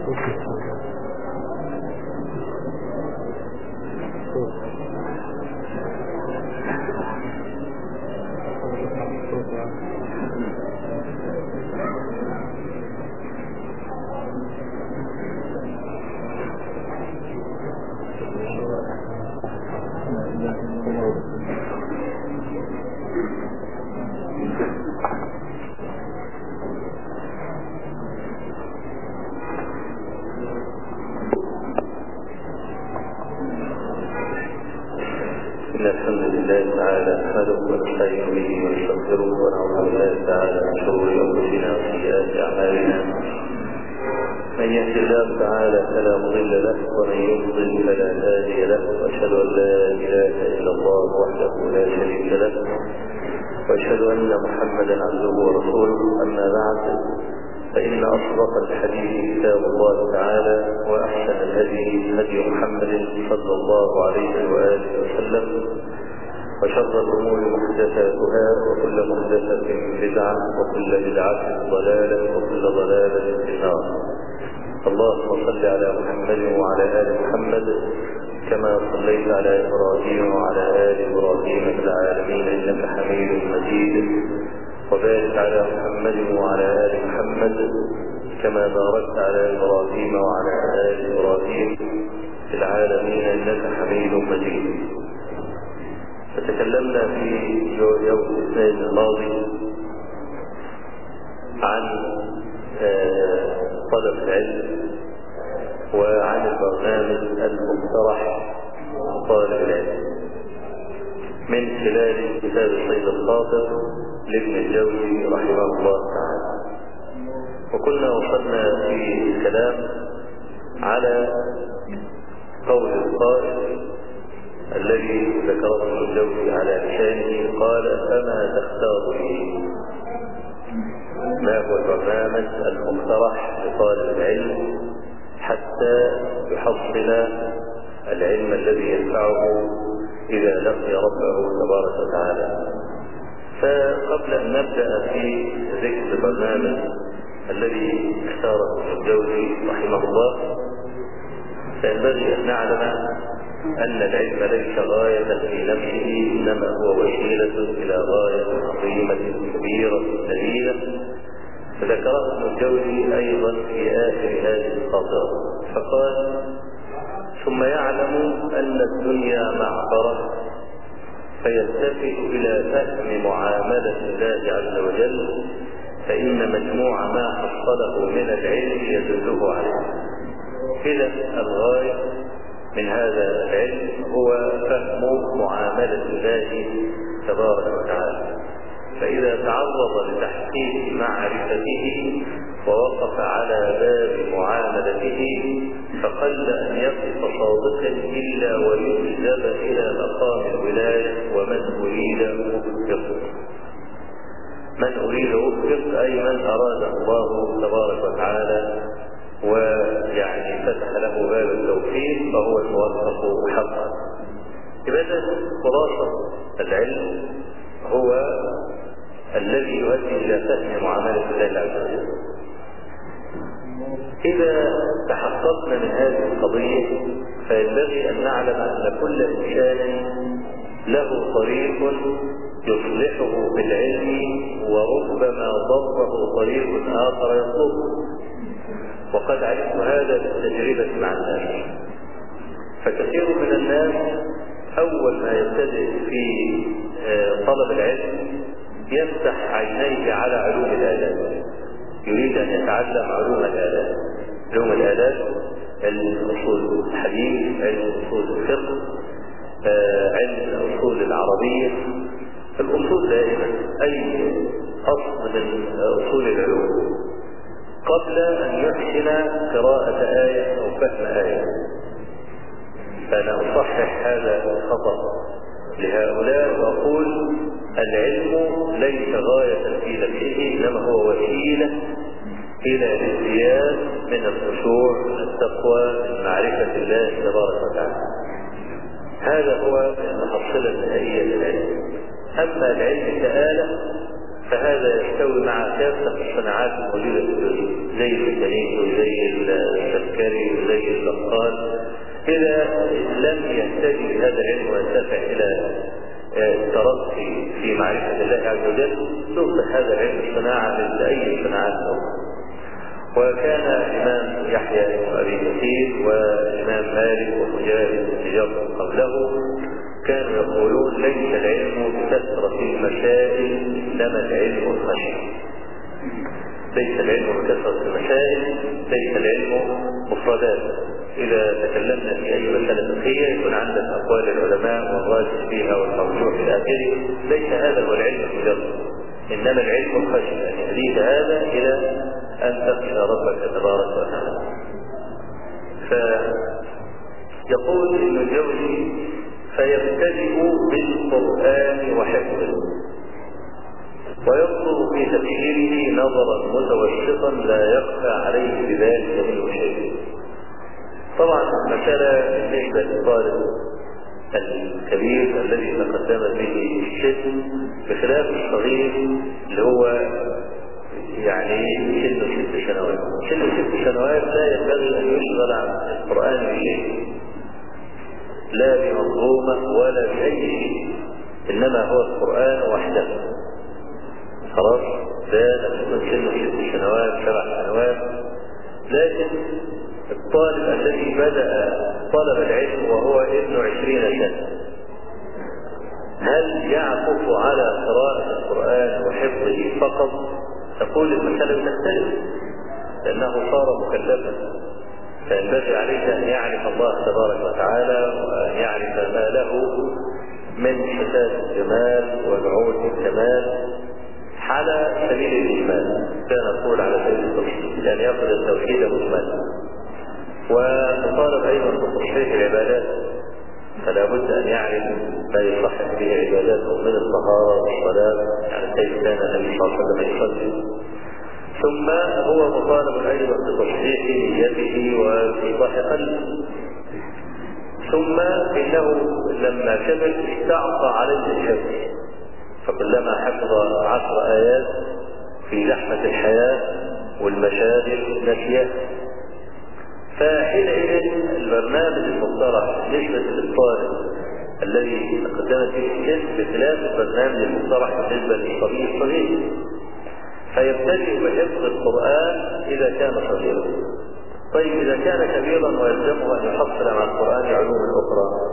إن الحمد لله تعالى نحمده ونستعين به ونستغفره ونعوذ بالله تعالى من شرور أنفسنا وسيئات أعمالنا من يهد الله تعالى فلا مضل له ومن يضلل فلا هادي له وأشهد أن لا إله إلا الله وحده لا شريك له وأشهد أن محمدا عبده ورسوله أما بعد فإن أصدق الحديث كتاب الله تعالى وأحسن الهدي هدي محمد صلى الله عليه وآله وسلم وشر الأمور محدثاتها وكل محدثة بدعة وكل بدعة ضلالة وكل ضلالة في النار اللهم صل على محمد وعلى آل محمد كما صليت على إبراهيم وعلى آل إبراهيم في العالمين إنك حميد مجيد وبارك على محمد وعلى آل محمد كما باركت على إبراهيم وعلى آل إبراهيم في العالمين إنك حميد مجيد فتكلمنا في يوم الاثنين الماضي عن طلب العلم وعن البرنامج المقترح طالب العلم من خلال كتاب الصيد الخاطر لابن الجوزي رحمه الله تعالى وكنا وصلنا في الكلام على قول القائل الذي ذكره ابن الجوزي على لسانه قال فما تختار لي ما هو البرنامج المقترح لطالب العلم حتى يحصل العلم الذي ينفعه إذا لقي ربه تبارك وتعالى فقبل أن نبدأ في ذكر البرنامج الذي اختاره ابن الجوزي رحمه الله فينبغي أن نعلم أن العلم ليس غاية في نفسه إنما هو وسيلة إلى غاية عظيمة كبيرة جليلة فذكره ابن الجوزي أيضا في آخر هذه الخاطرة فقال ثم يعلم أن الدنيا معبرة فيلتفت إلى فهم معاملة الله عز وجل فإن مجموع ما حصله من العلم يدله عليه إذا الغاية من هذا العلم هو فهم معاملة الله تبارك وتعالى فإذا تعرض لتحقيق معرفته ووقف على باب معاملته فقل أن يقف صادقا إلا ويجذب إلى مقام الولاية ومن أريد أوفق من أريد أوفق أي من أراد الله تبارك وتعالى ويعني فتح له باب التوفيق فهو الموفق حقا إذا خلاصة العلم هو الذي يؤدي إلى فهم معاملة الله عز وجل إذا تحققنا من هذه القضية فينبغي أن نعلم أن كل إنسان له طريق يصلحه بالعلم وربما ضره طريق آخر يطلبه وقد علمت هذا بالتجربة مع الناس فكثير من الناس أول ما يبتدئ في طلب العلم يفتح عينيه على علوم الآلات يريد أن يتعلم علوم الآلات علوم الآلات علم أصول الحديث علم أصول الفقه علم الأصول العربية الأصول دائما أي أصل من أصول العلوم قبل أن يحسن قراءة آية أو فهم آية فأنا أصحح هذا الخطأ لهؤلاء وأقول العلم ليس غاية في نفسه إنما هو وسيلة إلى الازدياد من الخشوع من التقوى من معرفة الله تبارك وتعالى هذا هو المحصلة النهائية للعلم أما العلم كآلة فهذا يستوي مع كافة الصناعات الموجودة في الدنيا زي الميكانيكي وزي السكري وزي البقال إذا لم يهتدي بهذا العلم وينتفع إلى الترقي في معرفة الله عز وجل تصبح هذا العلم صناعة مثل أي صناعات أخرى وكان الإمام يحيى بن أبي كثير والإمام مالك ومجاهد وتجارة قبله كانوا يقولون ليس العلم بكثرة المسائل إنما العلم الخشية ليس العلم بكثرة المسائل ليس العلم مفردات إذا تكلمنا في أي مسألة فقهية يكون عندك أقوال العلماء والراجح فيها والمرجوح إلى آخره ليس هذا هو العلم مجرد إنما العلم الخشية أن يهديك هذا إلى أن تخشى ربك تبارك وتعالى فيقول ابن الجوزي فيبتدئ بالقرآن وحفظه وينظر في تفسيره نظرا متوسطا لا يخفى عليه بذلك منه شيء طبعا المسألة بالنسبة للطالب الكبير الذي تقدم به الشد بخلاف الصغير اللي هو يعني سن ست سنوات سن ست سنوات لا ينبغي ان يشغل عن القران بشيء لا بمنظومه ولا باي شيء انما هو القران وحده خلاص ده لما يكون سنه ست سنوات سبع سنوات لكن الطالب الذي بدأ طلب العلم وهو ابن عشرين سنة هل يعكف على قراءة القرآن وحفظه فقط تقول المسألة تختلف لأنه صار مكلفا فينبغي عليه أن يعرف الله تبارك وتعالى وأن يعرف ما له من صفات الجمال ونعوت الكمال على سبيل الإجمال كان نقول على سبيل التوحيد أن يأخذ التوحيد مجملا ومطالب أيضا بتصحيح العبادات فلا بد أن يعرف ما يصحح به عباداته من الطهارة والصلاة يعني كيف كان النبي صلى الله عليه وسلم يصلي ثم هو مطالب أيضا بتصحيح نيته وإيضاح قلبه ثم إنه لما كبر استعصى عليه الحفظ فكلما حفظ عشر آيات في زحمة الحياة والمشاغل نسيه فحينئذ البرنامج المقترح بالنسبة للطالب الذي تقدمت فيه السن بخلاف البرنامج المقترح بالنسبة للصبي الصغير فيبتدئ بحفظ القرآن إذا كان صغيرا طيب إذا كان كبيرا ويلزمه أن يحصل مع القرآن علوم أخرى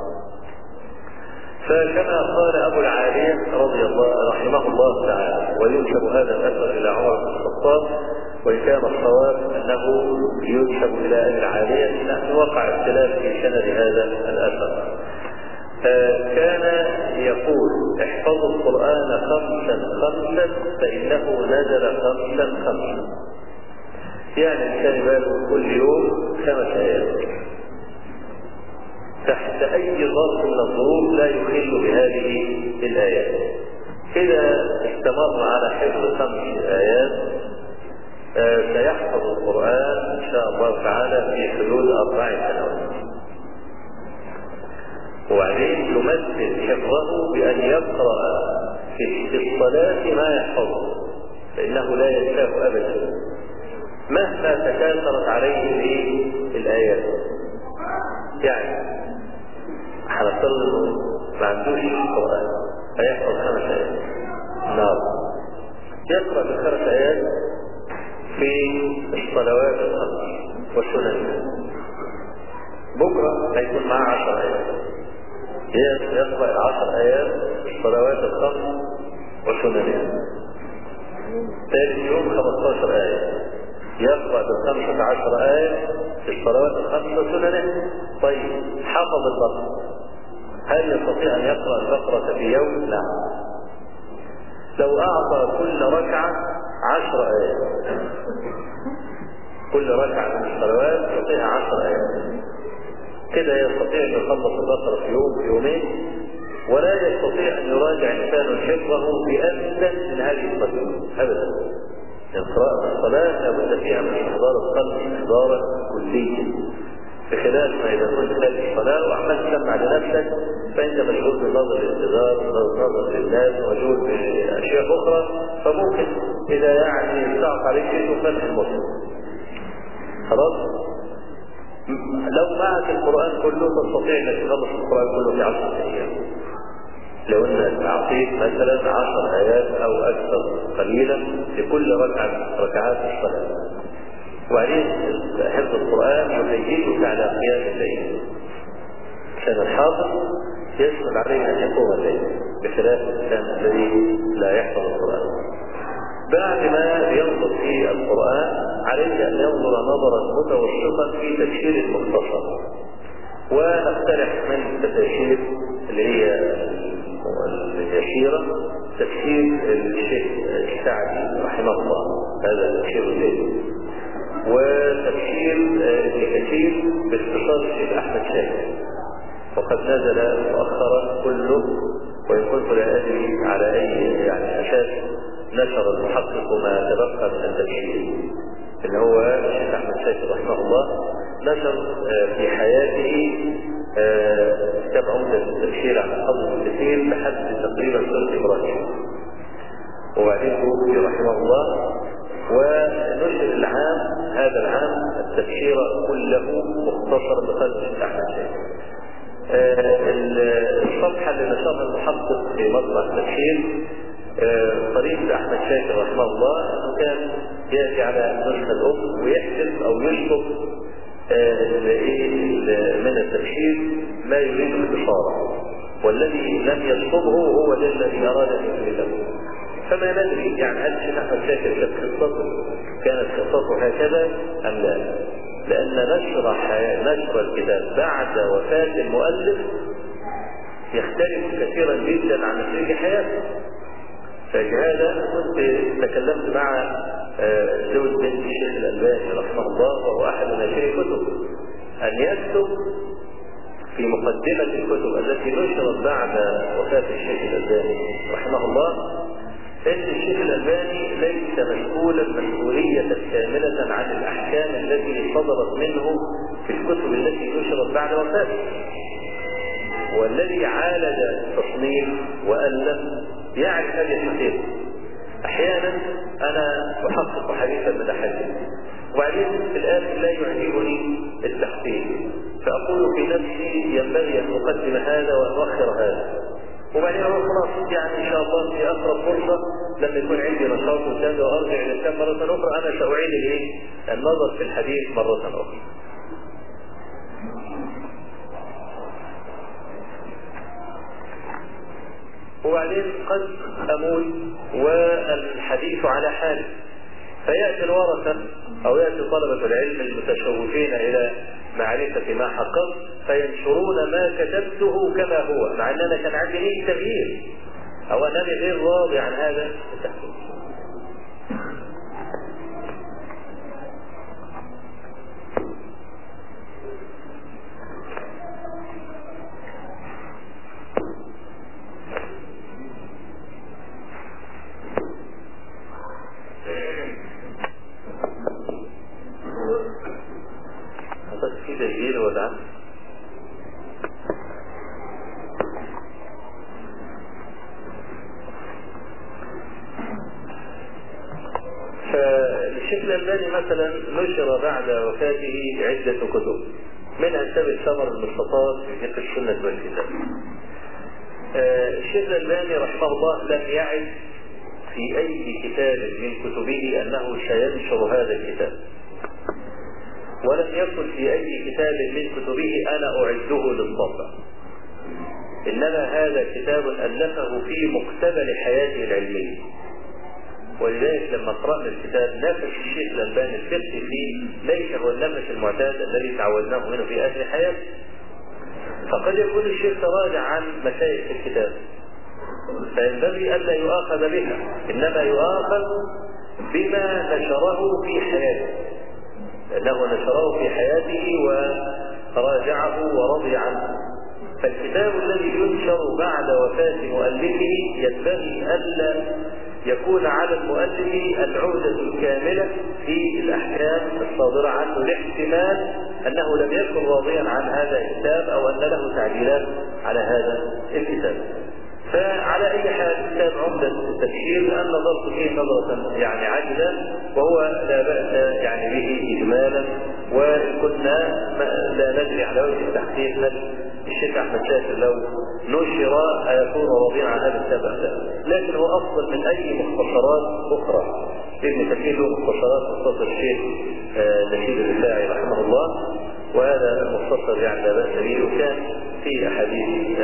فكما قال أبو العالية رضي الله رحمه الله تعالى وينسب هذا الأثر إلى عمر بن الخطاب وإن كان الصواب أنه ينسب إلى أبي العالية لأنه وقع اختلاف في سند هذا الأثر كان يقول احفظوا القرآن خمسا خمسا فإنه نزل خمسا خمسا يعني الإنسان باله كل يوم خمس آيات تحت أي ظرف من الظروف لا يخل بهذه الآيات إذا استمر على حفظ خمس آيات آه سيحفظ القرآن إن شاء الله تعالى في حدود أربع سنوات وبعدين يمثل حفظه بأن يقرأ في الصلاة ما يحفظه فإنه لا ينساه أبدا مهما تكاثرت عليه الآيات يعني هنفترض انه ما عندوش قرآن فيحفظ خمس آيات نار يقرأ بخمس آيات في الصلوات الخمس والسنن بكرة هيكون معاه عشر آيات يقرأ العشر آيات في الصلوات الخمس وسننها ثالث يوم 15 آية يقرأ بالخمسة عشر آية في الصلوات الخمس وسننها طيب حفظ البقرة هل يستطيع أن يقرأ البقرة في يوم؟ لا لو أعطى كل ركعة عشر آيات كل ركعة من الصلوات يعطيها عشر آيات كده يستطيع أن يخلص البقرة في يوم في يومين ولا يستطيع أن يراجع إنسان حفظه بأبدا من هذه الصلاة أبدا قراءة الصلاة لابد فيها من إحضار القلب إحضارا كليا بخلاف ما إذا كنت خارج الصلاة وعمال تسمع لنفسك فأنت مشغول بالنظر للانتظار بالنظر للناس ومشغول بأشياء أخرى فممكن إذا يعني استعصى عليك شيء فتح المصحف خلاص لو معك القرآن كله تستطيع انك تخلص القرآن كله في عشرة ايام لو انك اعطيت مثلا عشر ايات او اكثر قليلا لكل ركعة ركعات الصلاة وبعدين حفظ القرآن يهيئك على قيام الليل كان الحافظ يسهل عليه ان يقوم الليل بخلاف الانسان الذي لا يحفظ القرآن بعد ما ينظر في القرآن عليه أن ينظر نظرا متوسطا في تفسير المختصر ونقترح من التفاسير اللي هي اليسيرة تفسير الشيخ السعدي رحمه الله هذا تفسير الليل وتفسير ابن كثير باختصار الشيخ أحمد شاكر وقد نزل مؤخرا كله وإن كنت لا أدري على أي يعني أساس نشر المحقق ما تبقى من التفسير اللي هو الشيخ احمد شاكر رحمه الله نشر في حياته كتاب عمدة التفسير عن حظ كثير لحد تقريبا سورة ابراهيم وبعدين توفي رحمه الله ونشر العام هذا العام التفسير كله مختصر بقلب الشيخ احمد شاكر الصفحة اللي نشرها المحقق في مطلع التفسير طريقة أحمد شاكر رحمه الله أنه كان يأتي على النسخة الأم ويحذف أو يشطب من التفسير ما يريد الإشارة والذي لم يشطبه هو الذي أراد أن يثبته فما ندري يعني هل الشيخ أحمد شاكر كانت قصته كانت قصته هكذا أم لا؟ لأن نشر نشر الكتاب بعد وفاة المؤلف يختلف كثيرا جدا عن نشر حياته فلهذا كنت تكلمت مع زوج بنت الشيخ الألباني رحمه الله وهو أحد ناشري كتب أن يكتب في مقدمة الكتب التي نشرت بعد وفاة الشيخ الألباني رحمه الله ان الشيخ الألباني ليس مسؤولا مسؤولية كاملة عن الأحكام التي صدرت منه في الكتب التي نشرت بعد وفاته والذي عالج التصنيف وألف يعرف هذه الحقيقة أحيانا أنا أحقق حديثا متحدث وبعدين في الآخر لا يعجبني التحقيق فأقول في نفسي ينبغي أن أقدم هذا وأن أؤخر هذا وبعدين أقول خلاص يعني إن شاء الله في أقرب فرصة لما يكون عندي نشاط وكذا وأرجع إلى الكتاب مرة أخرى أنا سأعيد الإيه؟ النظر في الحديث مرة أخرى. وبعدين قد أموت والحديث على حاله فيأتي الورثة أو يأتي طلبة العلم المتشوفين إلى معرفة ما حققت فينشرون ما كتبته كما هو مع أن أنا كان عندي ليه تغيير أو أنني غير راضي عن هذا التحقيق في تسجيل ولا فالشيخ الألباني مثلا نشر بعد وفاته عدة كتب منها كتاب الثمر المستطاب في فقه السنة والكتاب. الشيخ الألباني رحمه الله لم يعد في أي كتاب من كتبه أنه سينشر هذا الكتاب. ولم يكن في أي كتاب من كتبه أنا أعده للطبع إنما هذا كتاب ألفه في مقتبل حياته العلمية ولذلك لما قرأنا الكتاب نفس الشيخ الألباني الفقه فيه ليس هو النفس المعتاد الذي تعودناه منه في آخر حياته فقد يكون الشيخ تراجع عن مسائل في الكتاب فينبغي ألا يؤاخذ بها إنما يؤاخذ بما نشره في حياته لأنه نشره في حياته وراجعه ورضي عنه فالكتاب الذي ينشر بعد وفاة مؤلفه ينبغي ألا يكون على المؤلف العودة الكاملة في الأحكام الصادرة عنه لاحتمال أنه لم يكن راضيا عن هذا الكتاب أو أن له تعديلات على هذا الكتاب. فعلى أي حال كتاب عمدة التفسير أن نظرت فيه نظرة يعني عاجلة وهو لا بأس يعني به إجمالا كنا لا ندري على وجه التحقيق هل الشيخ احمد شاكر لو نشر ايكون راضيا عن هذا السبع لكن هو افضل من اي مختصرات اخرى ابن كثير له مختصرات مختصر الشيخ نشيد الرفاعي رحمه الله وهذا المختصر يعني لا باس به وكان في احاديث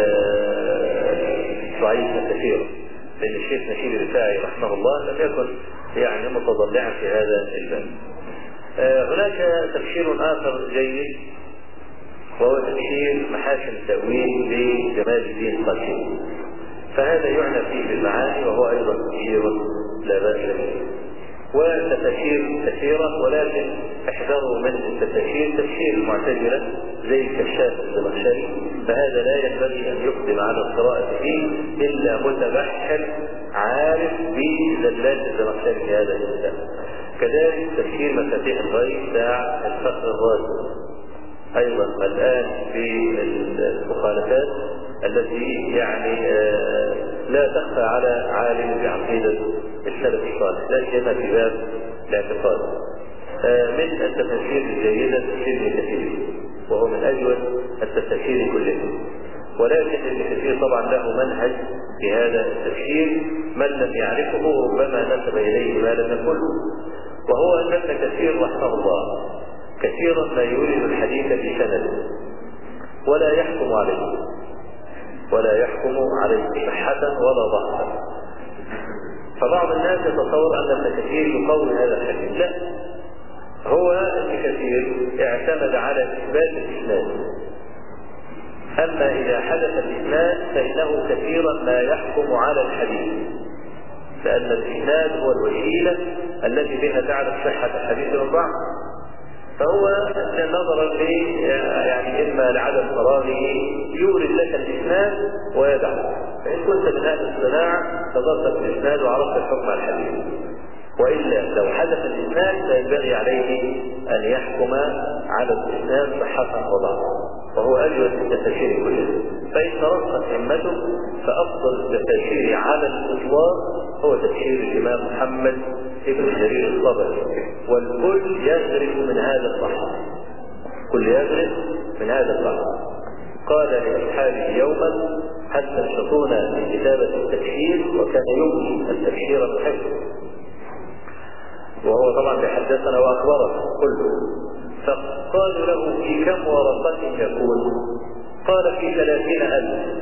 ضعيفه كثيره لان الشيخ نشيد الرفاعي رحمه الله لم يكن يعني متضلعا في هذا الباب. هناك تفسير اخر جيد وهو تفسير محاسن التأويل لجمال الدين القاسمي فهذا يعنى فيه بالمعاني وهو أيضا تفسير لا بأس به وتفاسير كثيرة ولكن احذروا من التفاسير تفسير المعتزلة زي الكشاف الزمخشري فهذا لا ينبغي أن يقدم على القراءة فيه إلا متبحر عارف بزلات الزمخشري في هذا الإسلام كذلك تفسير مفاتيح الغيب بتاع الفخر الرازي ايضا الان في المخالفات التي يعني لا تخفى على عالم بعقيده السلف الصالح لا سيما في باب الاعتقاد من التفاسير الجيده تفسير ابن كثير وهو من اجود التفاسير كلها ولكن ابن كثير طبعا له منهج في هذا التفسير من لم يعرفه ربما نسب اليه ما لم يقله وهو ان ابن كثير رحمه الله كثيرا ما يورد الحديث بسند ولا يحكم عليه ولا يحكم عليه صحة ولا ضعفا فبعض الناس يتصور ان ابن كثير يقوي هذا الحديث لا هو ابن كثير اعتمد على اثبات الاسناد اما اذا حدث الاسناد فانه كثيرا ما يحكم على الحديث لان الاسناد هو الوسيله التي بها تعرف صحه الحديث من ضعف فهو نظرا ل يعني اما لعدم فراغه يورد لك الاسناد ويدعه فان كنت من اهل الصناعه نظرت في الاسناد وعرفت الحكم على الحديث والا لو حدث الاسناد فينبغي عليه ان يحكم على الاسناد صحه وضعفا وهو اجود التفاسير كلها فان رقت همته فافضل التفاسير على الاطلاق هو تفسير الامام محمد ابن جرير الطبري والكل يغرف من هذا البحر كل يغرف من هذا البحر قال لاصحابه يوما هل تنشطون في كتابه التفسير وكان يمشي التفسير بحفظ وهو طبعا تحدثنا واخبرنا كله فقالوا له في كم ورقة يكون قال في ثلاثين ألف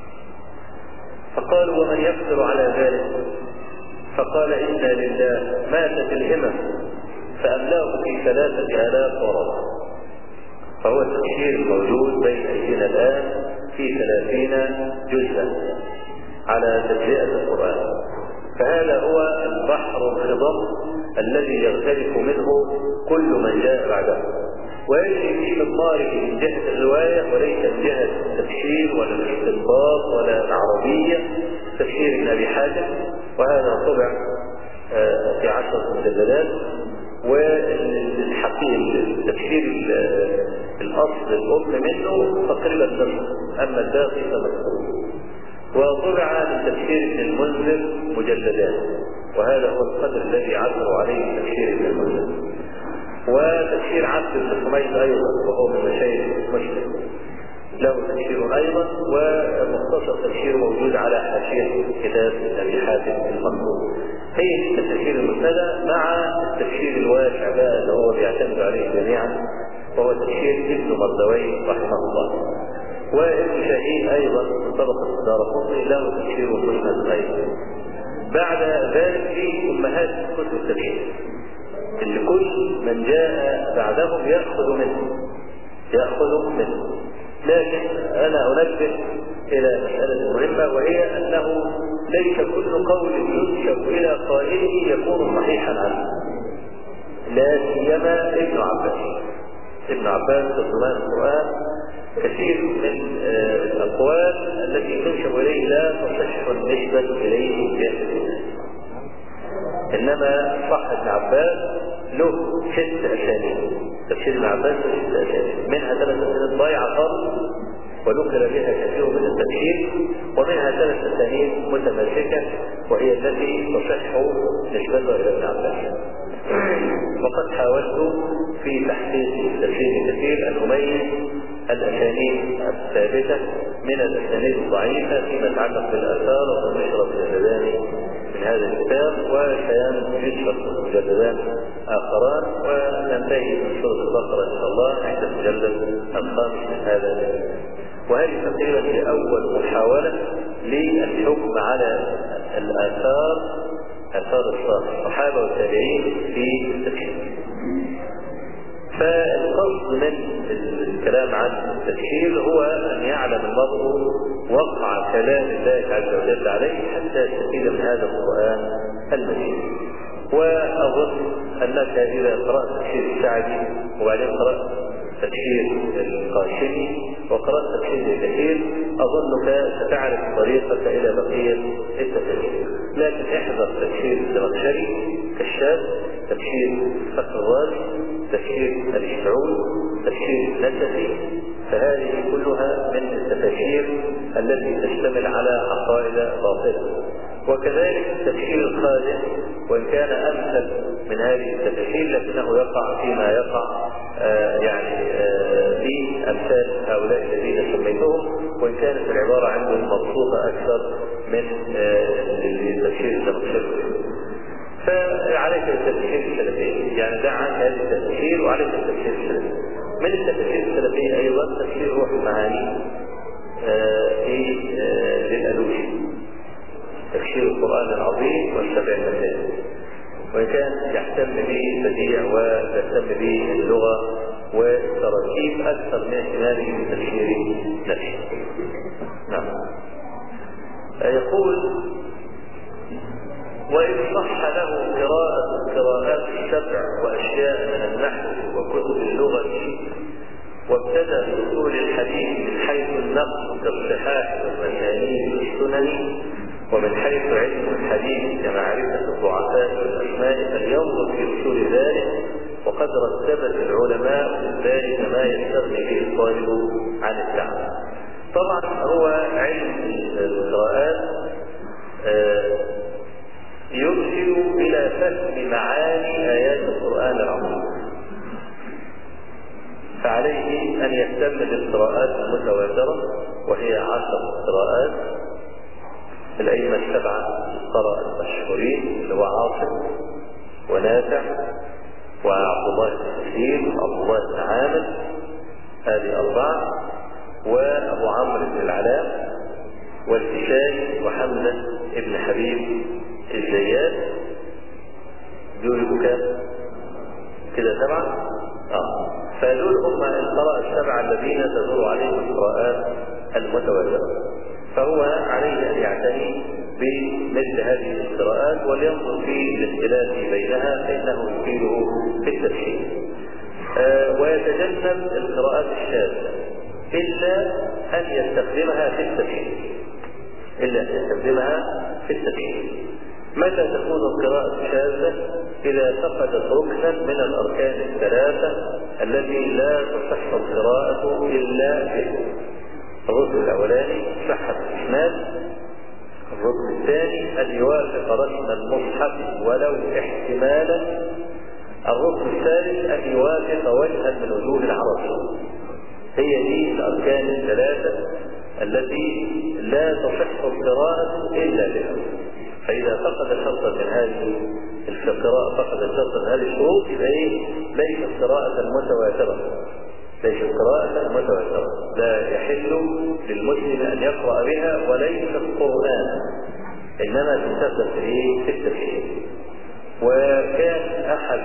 فقالوا ومن يقدر على ذلك فقال إنا لله ماتت الهمم فأملاه في ثلاثة آلاف ورقة فهو التفسير الموجود بين أيدينا الآن في ثلاثين جزءا على تجزئة القرآن فهذا هو البحر الخضم الذي يغترف منه كل من جاء بعده ويجري في مضماره من جهة الرواية وليس من جهة التفسير ولا الاستنباط ولا العربية تفسير ابن أبي حاتم وهذا طبع في عشرة مجلدات والحقيقي تفسير الأصل الأم منه تقريبا نصف أما الباقي فمكتوب وطبع من تفسير ابن المنذر مجلدات وهذا هو القدر الذي عثروا عليه تفسير ابن المنذر وتفسير عبد بن حميد ايضا وهو من مشايخ مسلم له تفسير ايضا ومختصر تفسير موجود على حاشيه كتاب ابي حاتم المنصور هي التفسير المسند مع التفسير الواسع بقى اللي هو بيعتمد عليه جميعا وهو تفسير ابن مردوي رحمه الله وابن شاهين ايضا من طبقه دار قطني له تفسير مسند ايضا بعد ذلك في امهات كتب التفسير اللي كل من جاء بعدهم ياخذ منه ياخذ منه لكن انا انبه الى مساله مهمه وهي انه ليس كل قول ينسب الى قائله يكون صحيحا عنه لا سيما ابن عباس ابن عباس ترجمان القران كثير من الاقوال التي تنسب اليه لا تصح النسبه اليه بهذا انما صح ابن عباس له ست اسانيد تفسير ابن عباس له ست اسانيد منها ثلاث اسانيد ضايعه خالص ونقل بها كثير من التفسير ومنها ثلاث اسانيد متماسكه وهي التي تصح نسبتها الى ابن عباس وقد حاولت في تحقيق تفسير التفسير أن نميز الأسانيد الثابتة من الأسانيد الضعيفة فيما يتعلق بالآثار وسنشرح مجلدان من هذا الكتاب وسيان يشرح مجلدان آخران وننتهي من سورة البقرة إن شاء الله عند المجلد الخامس من هذا الكتاب وهذه تقريبا هي أول محاولة للحكم على الآثار آثار الصحابة والتابعين في التفسير فالقصد من الكلام عن التفسير هو أن يعلم المرء وقع كلام الله عز وجل عليه حتى يستفيد من هذا القرآن المجيد وأظن أنك إذا قرأت تفسير السعدي وبعدين قرأت تفسير القاشمي وقرأت تفسير كثير أظنك ستعرف طريقك إلى بقية التفسير لكن احذر تفسير الزمخشري كشاف تفسير فخر الرازي تفسير الاشعول تفسير النسفي فهذه كلها من التفاسير التي تشتمل على عقائد باطله وكذلك التفسير الخادع وان كان امثل من هذه التفاسير لكنه يقع فيما يقع آه يعني آه في امثال هؤلاء الذين سميتهم وان كانت العباره عندهم مبسوطه اكثر من آه التفسير الزمخشري فعليك التفسير السلفي يعني دع عنك هذه التفسير وعليك التفسير السلفي من التفسير السلفي ايضا تفسير روح المعاني في للالوشي تفسير القران العظيم والسبع المثاني وان كان يهتم به البديع ويهتم به اللغه والتراكيب اكثر من اهتمامه بتفسير نفسه نعم يقول وإن صح له قراءة القراءات السبع وأشياء من النحو وكتب اللغة وابتدأ بأصول الحديث من حيث النقل كالصحاح والمسانيد والسنن ومن حيث علم الحديث كمعرفة الضعفاء والأسماء فلينظر في أصول ذلك وقد رتبت العلماء من ذلك ما يستغني به الطالب عن التعب. طبعا هو علم القراءات آه يرشد إلى فهم معاني آيات القرآن العظيم فعليه أن يهتم بالقراءات المتواترة وهي عشر قراءات الأئمة السبعة قراء المشهورين اللي هو عاصم ونافع وعبد الله بن كثير وعبد الله بن عامر هذه أربعة وأبو عمرو بن العلاء والكشاف وحمزة بن حبيب الزيات دول يبقوا كام؟ كده سبعة؟ اه فدول هم القراء السبعة الذين تدور عليهم القراءات المتواترة فهو عليه أن يعتني بمثل هذه القراءات ولينظر في الاختلاف بينها فإنه يفيده في التفسير آه ويتجنب القراءات الشاذة إلا أن يستخدمها في التفسير إلا أن يستخدمها في التفسير متى تكون القراءة شاذة؟ إذا فقدت ركنا من الأركان الثلاثة التي لا تصح القراءة إلا به. الركن الأولاني صحة الإسناد. الركن الثاني أن يوافق رسم المصحف ولو احتمالا. الركن الثالث أن يوافق وجها من وجوه العرب. هي دي الأركان الثلاثة التي لا تصح القراءة إلا بها. فإذا فقد شرطا من هذه القراءة فقد شرطا من هذه الشروط يبقى إيه؟ ليست قراءة متواترة. ليست قراءة متواترة. لا يحل للمسلم أن يقرأ بها وليست قرآن. إنما تستخدم في إيه؟ في التفسير. وكان أحد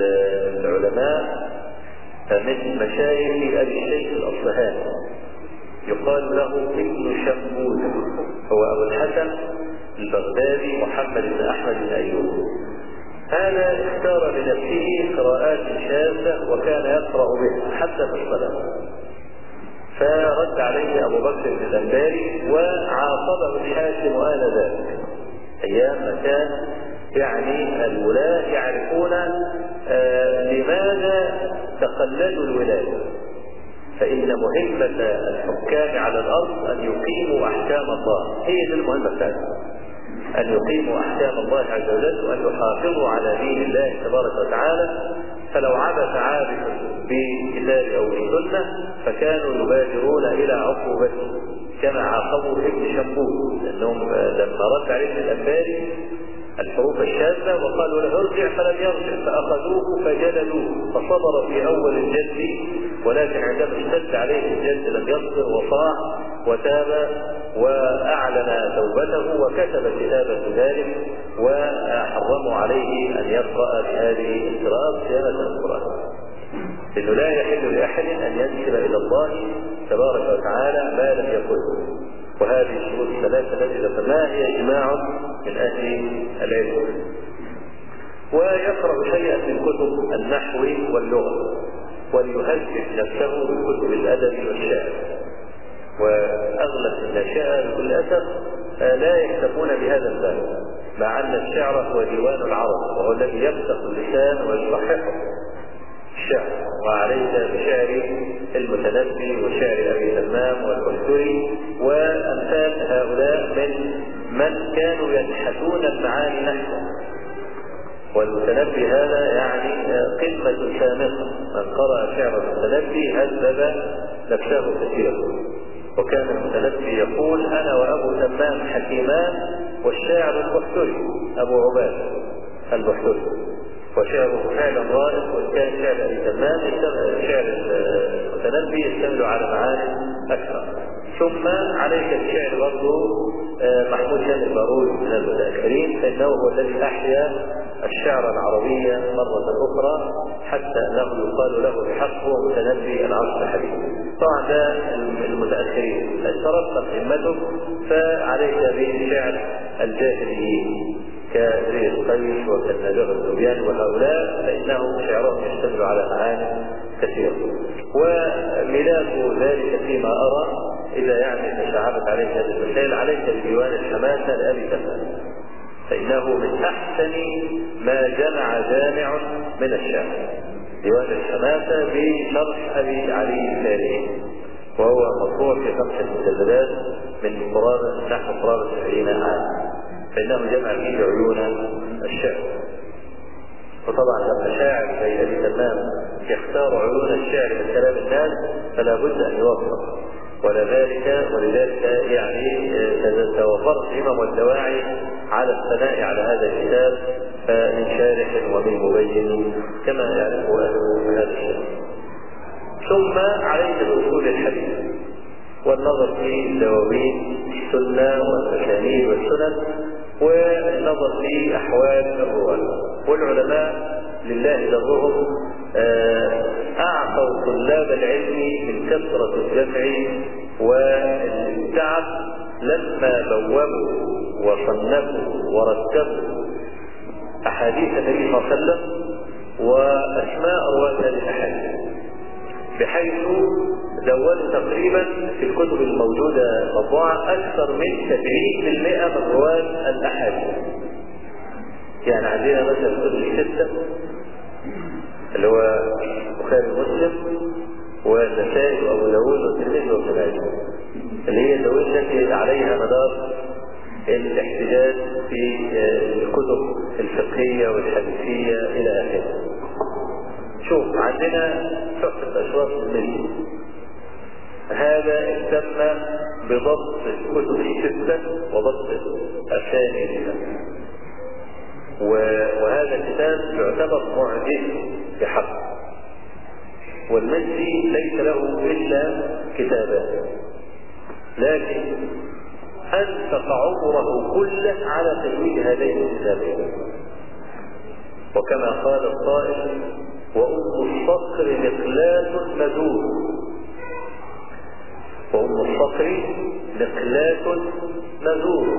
العلماء من مشايخ أبي الشيخ الأصفهاني يقال له ابن شموز هو أبو الحسن البغدادي محمد بن احمد بن ايوب هذا اختار لنفسه قراءات شاذة وكان يقرأ بها حتى في الصلاة فرد عليه أبو بكر بن الأنباري وعاقبه الحاكم آنذاك أيام ما كان يعني الولاة يعرفون آه لماذا تقلدوا الولاية فإن مهمة الحكام على الأرض أن يقيموا أحكام الله هي دي المهمة بتاعتهم أن يقيموا أحكام الله عز وجل وأن يحافظوا على دين الله تبارك وتعالى فلو عبث عابث بكتاب أو والسنة فكانوا يبادرون إلى عقوبته كما عاقبوا ابن شمبول لأنهم لما رد عليه الأنباري الحروف الشاذة وقالوا له ارجع فلم يرجع فأخذوه فجلدوه فصبر في أول الجلد ولكن عندما اشتد عليه الجلد لم يصبر وصاح وتاب وأعلن توبته وكتب كتابة ذلك وحرموا عليه أن يقرأ بهذه القراءات صيانة القرآن انه لا يحل لاحد ان ينسب الى الله تبارك وتعالى ما لم يقله وهذه الشروط الثلاثه التي ذكرناها هي اجماع من اهل العلم ويقرا شيئا من كتب النحو واللغه وليهذب نفسه بكتب الادب والشعر واغلب الناشئه بكل اسف لا يهتمون بهذا الباب مع ان الشعر هو ديوان العرب وهو الذي يفتح اللسان ويصححه الشعر وعليك بشعر المتنبي وشعر ابي تمام والبحتري وامثال هؤلاء من من كانوا ينحتون المعاني نحوا والمتنبي هذا يعني قمة شامخة من قرأ شعر المتنبي هذب نفسه كثيرا وكان المتنبي يقول أنا وأبو تمام حكيمان والشاعر البحتري أبو عباد البحتري وشعره فعلا رائع وان كان شعر ابي تمام شعر المتنبي يشتمل على معاني اكثر ثم عليك الشعر برضه محمود شامل البارود من المتاخرين فانه هو الذي احيا الشعر العربي مرة أخرى حتى أنه يقال له بحق هو متنبي العصر الحديث. طبعا ده المتأخرين ترقت همته فعليك بشعر الجاهليين كزي القيس وكالنابغة الزبيان وهؤلاء فإنه شعرهم يشتمل على معاني كثيرة وملاك ذلك فيما أرى إذا يعني تشعبت عليك هذه المسائل عليك بديوان الحماسة لأبي تمام فإنه من أحسن ما جمع جامع من الشعر ديوان الحماسة بشرح أبي علي الفارسي وهو مطبوع في خمسة مجلدات من قرابة نحو قرابة 70 عام فإنه جمع فيه عيون الشعر وطبعا لما شاعر زي ابي تمام يختار عيون الشعر من كلام الناس فلا بد ان يوفق ولذلك ولذلك يعني توفرت الهمم والدواعي على الثناء على هذا الكتاب من شارح ومن مبين كما يعرف اهل هذا الشيء ثم عليك باصول الحديث والنظر في الدواوين السنه والمسانيد والسنن والنظر في احوال الرواه والعلماء لله درهم اعطوا طلاب العلم من كثره الجمع والتعب لما بوبوا وصنفوا ورتبوا احاديث النبي صلى الله عليه وسلم واسماء رواه هذه الاحاديث بحيث دونوا تقريبا في الكتب الموجودة مطبوعة أكثر من 70% من رواة الأحاديث. يعني عندنا مثلا الكتب الستة اللي هو البخاري ومسلم والنسائي وأبو داوود والترمذي وابن ماجه. اللي هي الدواوين التي عليها مدار الاحتجاج في الكتب الفقهية والحديثية إلى آخره. شوف عندنا فقه أشراف الملك هذا اهتم بضبط الكتب الستة وضبط أسانيدها وهذا الكتاب يعتبر معجز بحق والمجدي ليس له إلا كتابان لكن أنفق عمره كله على تزويد هذين الكتابين وكما قال الطائف وأم الصقر مقلاة مدور وأم الصقر مقلاة مدور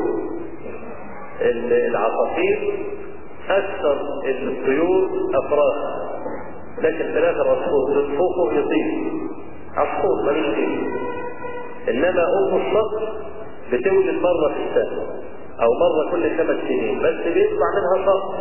العصافير أكثر الطيور أفراخ لكن ثلاثة العصفور تنفخه يطير عصفور ملوش فيه إنما أم الصقر بتولد مرة في السنة أو مرة كل خمس سنين بس بيطلع منها صقر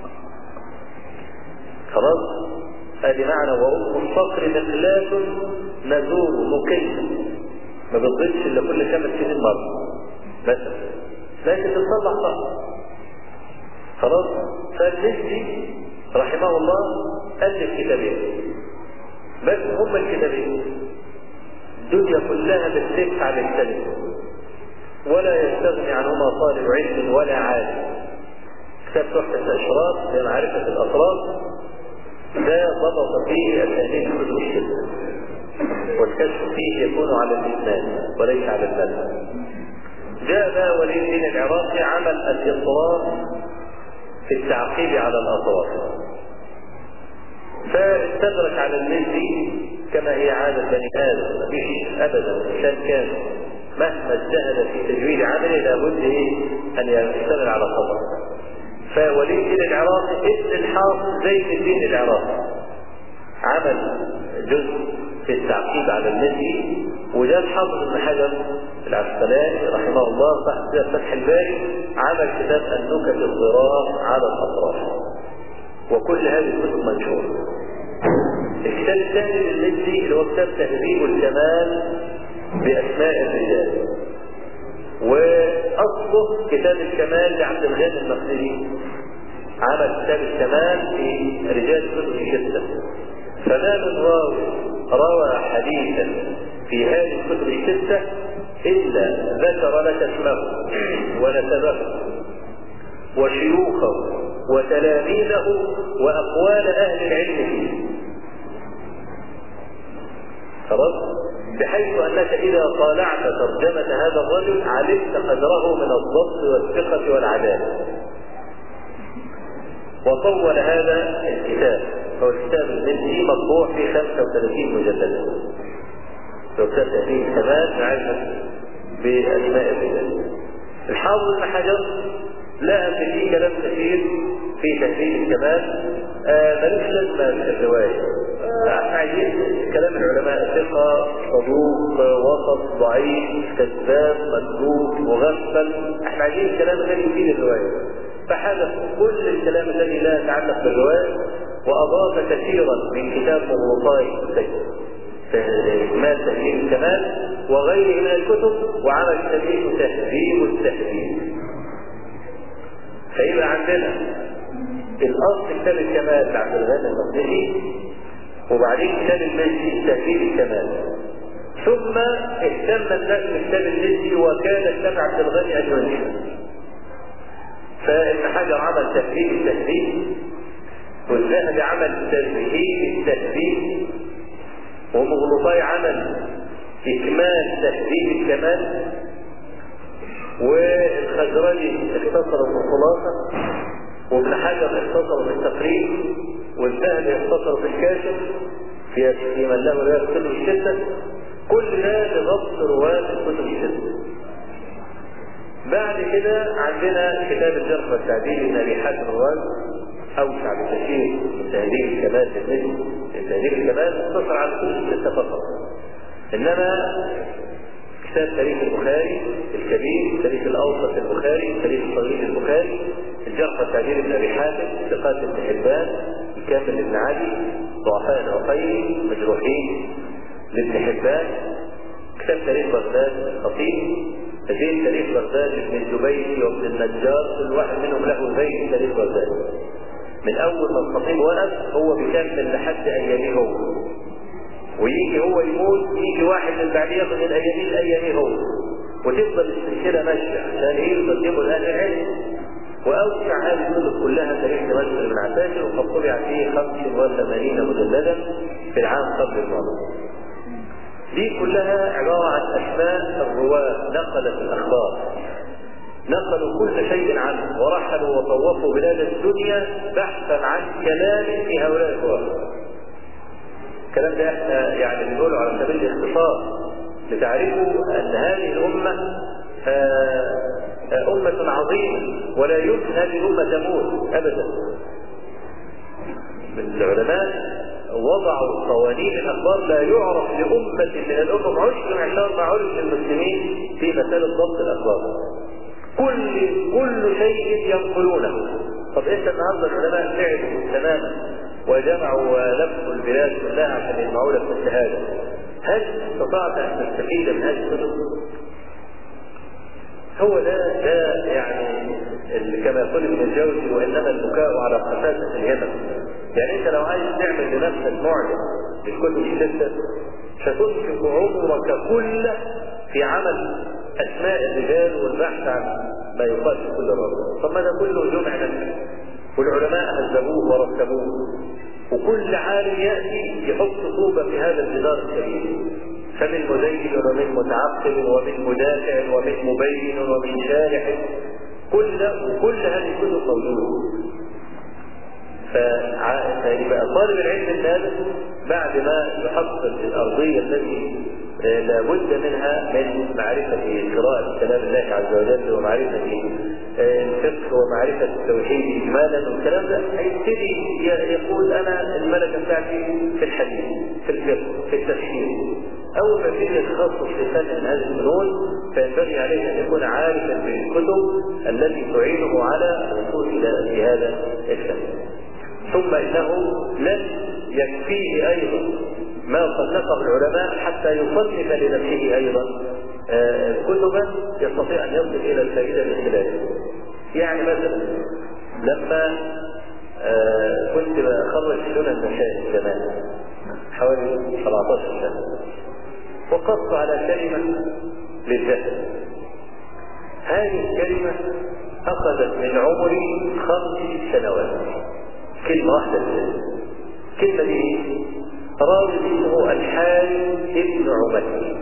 خلاص ادي معنى وام الصقر مقلاة نزور مقل ما بتضيفش الا كل خمس سنين مره مثلا لكن بتصلح صح خلاص فالمسي رحمه الله الف كتابين بس هم الكتابين الدنيا كلها بتلف على الكلمة ولا يستغني عنهما طالب علم ولا عالم كتاب تحفة الأشراف لمعرفة الأطراف ده ضبط فيه أسانيد كتب الشدة والكشف فيه يكون على الإسلام وليس على المذهب جاء بقى ولي الدين العراقي عمل الإصرار في التعقيب على الأطراف فاستدرك على المزي كما هي عادة بني آدم مفيش أبدا إنسان كان مهما اجتهد في تجويد عمله لابد إيه أن يشتغل على خطأ فولي الدين العراقي ابن الحافظ زين الدين العراقي عمل جزء في التعقيب على المزي وده الحافظ ابن حجر العسقلاني رحمه الله صاحب فتح الباري عمل كتاب النكت الضرار على الاطراف وكل هذه الكتب منشوره الكتاب الثاني للمزي اللي هو كتاب تهذيب الكمال باسماء الرجال واصله كتاب الكمال لعبد الغني المقدسي عمل كتاب الكمال في رجال كتب الشده فما من راوي روى حديثا في هذه الكتب الستة إلا ذكر لك اسمه ونسبه وشيوخه وتلاميذه وأقوال أهل العلم فيه خلاص بحيث أنك إذا طالعت ترجمة هذا الرجل علمت قدره من الضبط والثقة والعدالة وطول هذا الكتاب هو الكتاب المنزي مطبوع في 35 مجلدا لو كتاب تأثير كمان معرفة بأسماء الرجال الحافظ ابن حجر لقى ان في كلام كثير في تهذيب الكمال آه ملوش لازمه في الروايه آه عايزين كلام العلماء ثقه صدوق وسط ضعيف كذاب مكذوب مغفل احنا عايزين الكلام الذي يفيد الروايه فحذف كل الكلام الذي لا يتعلق بالروايه واضاف كثيرا من كتاب مغلطاي إكمال تهذيب الكمال وغيره من الكتب وعمل تهذيب تهذيب التهذيب فيبقى عندنا الاصل كتاب الكمال لعبد الغني المقدسي وبعدين كتاب المجدي تهذيب الكمال ثم اهتم الناس بكتاب المجدي وكان كتاب عبد الغني ان ينشئ فابن حجر عمل تهذيب التهذيب والذهبي عمل تهذيب التهذيب ومغلطاي عمل إكمال تهذيب الكمال والخزرجي اختصر في الخلاصة وابن حجر اختصر في التقريب والذهبي اختصر في الكاشف في في من له رواية كتب الشدة كل ده لضبط رواة كتب الشدة بعد كده عندنا كتاب الجرح والتعديل من ابي حاتم الرازي اوسع بكثير من تهذيب الكمال للنجم تهذيب الكمال اقتصر على كتب الستة فقط انما كتاب تاريخ البخاري الكبير تاريخ الاوسط البخاري تاريخ الصغير البخاري الجرح والتعديل من ابي حاتم ثقات ابن حبان الكامل ابن علي ضعفاء العقيلي مجروحين لابن حبان كتاب تاريخ بغداد الخطيب زين تاريخ بغداد لابن الزبيدي وابن النجار كل واحد منهم له زين تاريخ بغداد من اول ما الخطيب وقف هو بيكمل لحد ايامه هو ويجي هو يموت يجي واحد من بعديه ياخد من ايامه لايامه هو وتفضل السلسله ماشيه عشان يفضل يقول اهل العلم واوسع هذه الكتب كلها تاريخ دمشق بن عساكر وقد طبع فيه 85 مجلدا في العام قبل الماضي. دي كلها عباره عن اسماء الرواه نقلت الاخبار نقلوا كل شيء عنه ورحلوا وطوفوا بلاد الدنيا بحثا عن كلام في هؤلاء الرواه. الكلام ده احنا يعني بنقوله على سبيل الاختصار لتعرفوا ان هذه الامه أمة عظيمة ولا يمكن هذه الأمة تموت أبدا العلماء وضعوا قوانين الأخبار لا يعرف لأمة من الأمم عشر معشار ما عرف للمسلمين في مسألة ضبط الأخبار كل كل شيء ينقلونه طب انت النهارده العلماء تعبوا تماما وجمعوا ولفوا البلاد كلها عشان يجمعوا لك مثل هذا هل استطعت ان تستفيد من هذه الكتب؟ هو ده ده يعني كما يقول ابن الجوزي وانما البكاء على قفازه الهمم يعني انت لو عايز تعمل لنفسك معجم الكتب الستة ستنفق عمرك كله في عمل أسماء الرجال والبحث عن ما يقال في كل راوي طب ما ده كله جمع نفسه والعلماء هذبوه ورتبوه وكل عالم يأتي يحط طوبة في هذا الجدار الكبير فمن مزين ومن متعقل ومن مدافع ومن مبين ومن شارح كل وكل هذه الكتب موجودة فيبقى طالب العلم الثالث بعد ما يحصل الأرضية التي لابد منها من معرفة قراءة كلام الله عز وجل ومعرفة الفقه ومعرفة التوحيد إجمالا والكلام ده هيبتدي يقول أنا الملكة بتاعتي في الحديث في الفقه في التفسير أول ما يبتدي يتخصص في فن من هذه الفنون فينبغي عليه أن يكون عارفا بالكتب التي تعينه على الوصول إلى في هذا الفن ثم إنه لن يكفيه أيضا ما صنفه العلماء حتى يصنف لنفسه ايضا كتبا يستطيع ان يصل الى الفائده من خلاله. يعني مثلا لما كنت بخرج سنن المشايخ زمان حوالي 17 سنه وقفت على كلمه للذهب هذه الكلمه اخذت من عمري خمس سنوات كلمه واحده الكلمه دي راوي اسمه الحارث ابن عمر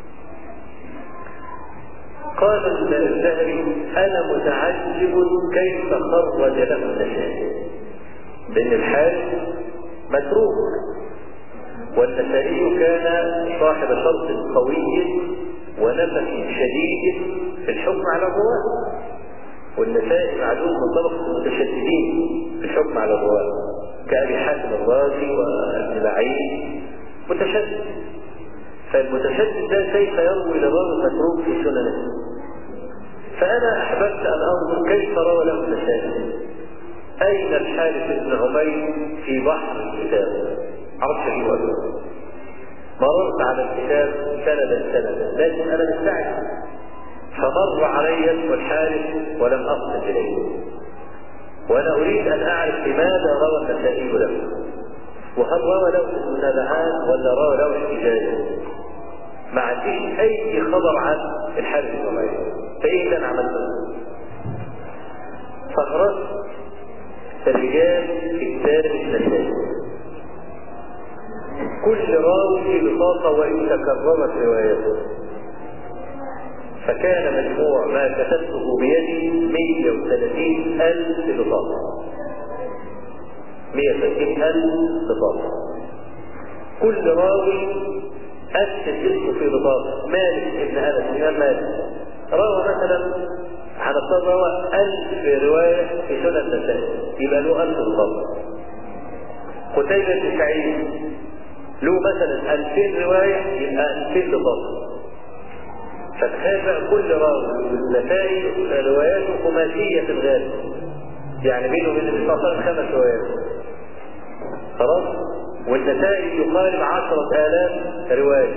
قال الذهبي انا متعجب كيف خرج له النسائي لان الحارث متروك والنسائي كان صاحب شرط قوي ونفس شديد في الحكم على الرواه والنسائي معلوم من طبقه المتشددين في الحكم على الرواه كأبي حاتم الرازي وابن بعيد متشدد فالمتشدد ده كيف يروي لراوي المتروك في سننه فأنا أحببت أن أنظر كيف روى له النسائي أين الحارث بن عمير في بحر الكتاب عرفت في وجهه مررت على الكتاب سندا سندا لكن أنا مستعجل فمر علي اسم الحارث ولم أصل إليه وانا اريد ان اعرف لماذا روى النسائي له وهل روى له في المتابعات ولا روى له احتجاجا ما عنديش اي خبر عن الحارث بن عمير فايه اللي انا عملته فهرست الرجال في كتاب النسائي كل راوي في بساطة وإن تكررت روايته فكان مجموع ما كتبته بيدي 130 ألف بطاقة 130 ألف بطاقة كل راوي أكتب اسمه في بطاقة مالك ابن أنس الإمام مالك روى مثلا على الصدر روى ألف رواية في سنن النسائي يبقى له ألف بطاقة قتيبة بن سعيد له مثلا 2000 رواية يبقى 2000 بطاقة فتخيل بقى كل راوي النسائي رواياته خماسية في الغالب يعني بينه وبين النبي صلى الله عليه وسلم خمس روايات خلاص والنسائي يقارب عشرة آلاف رواية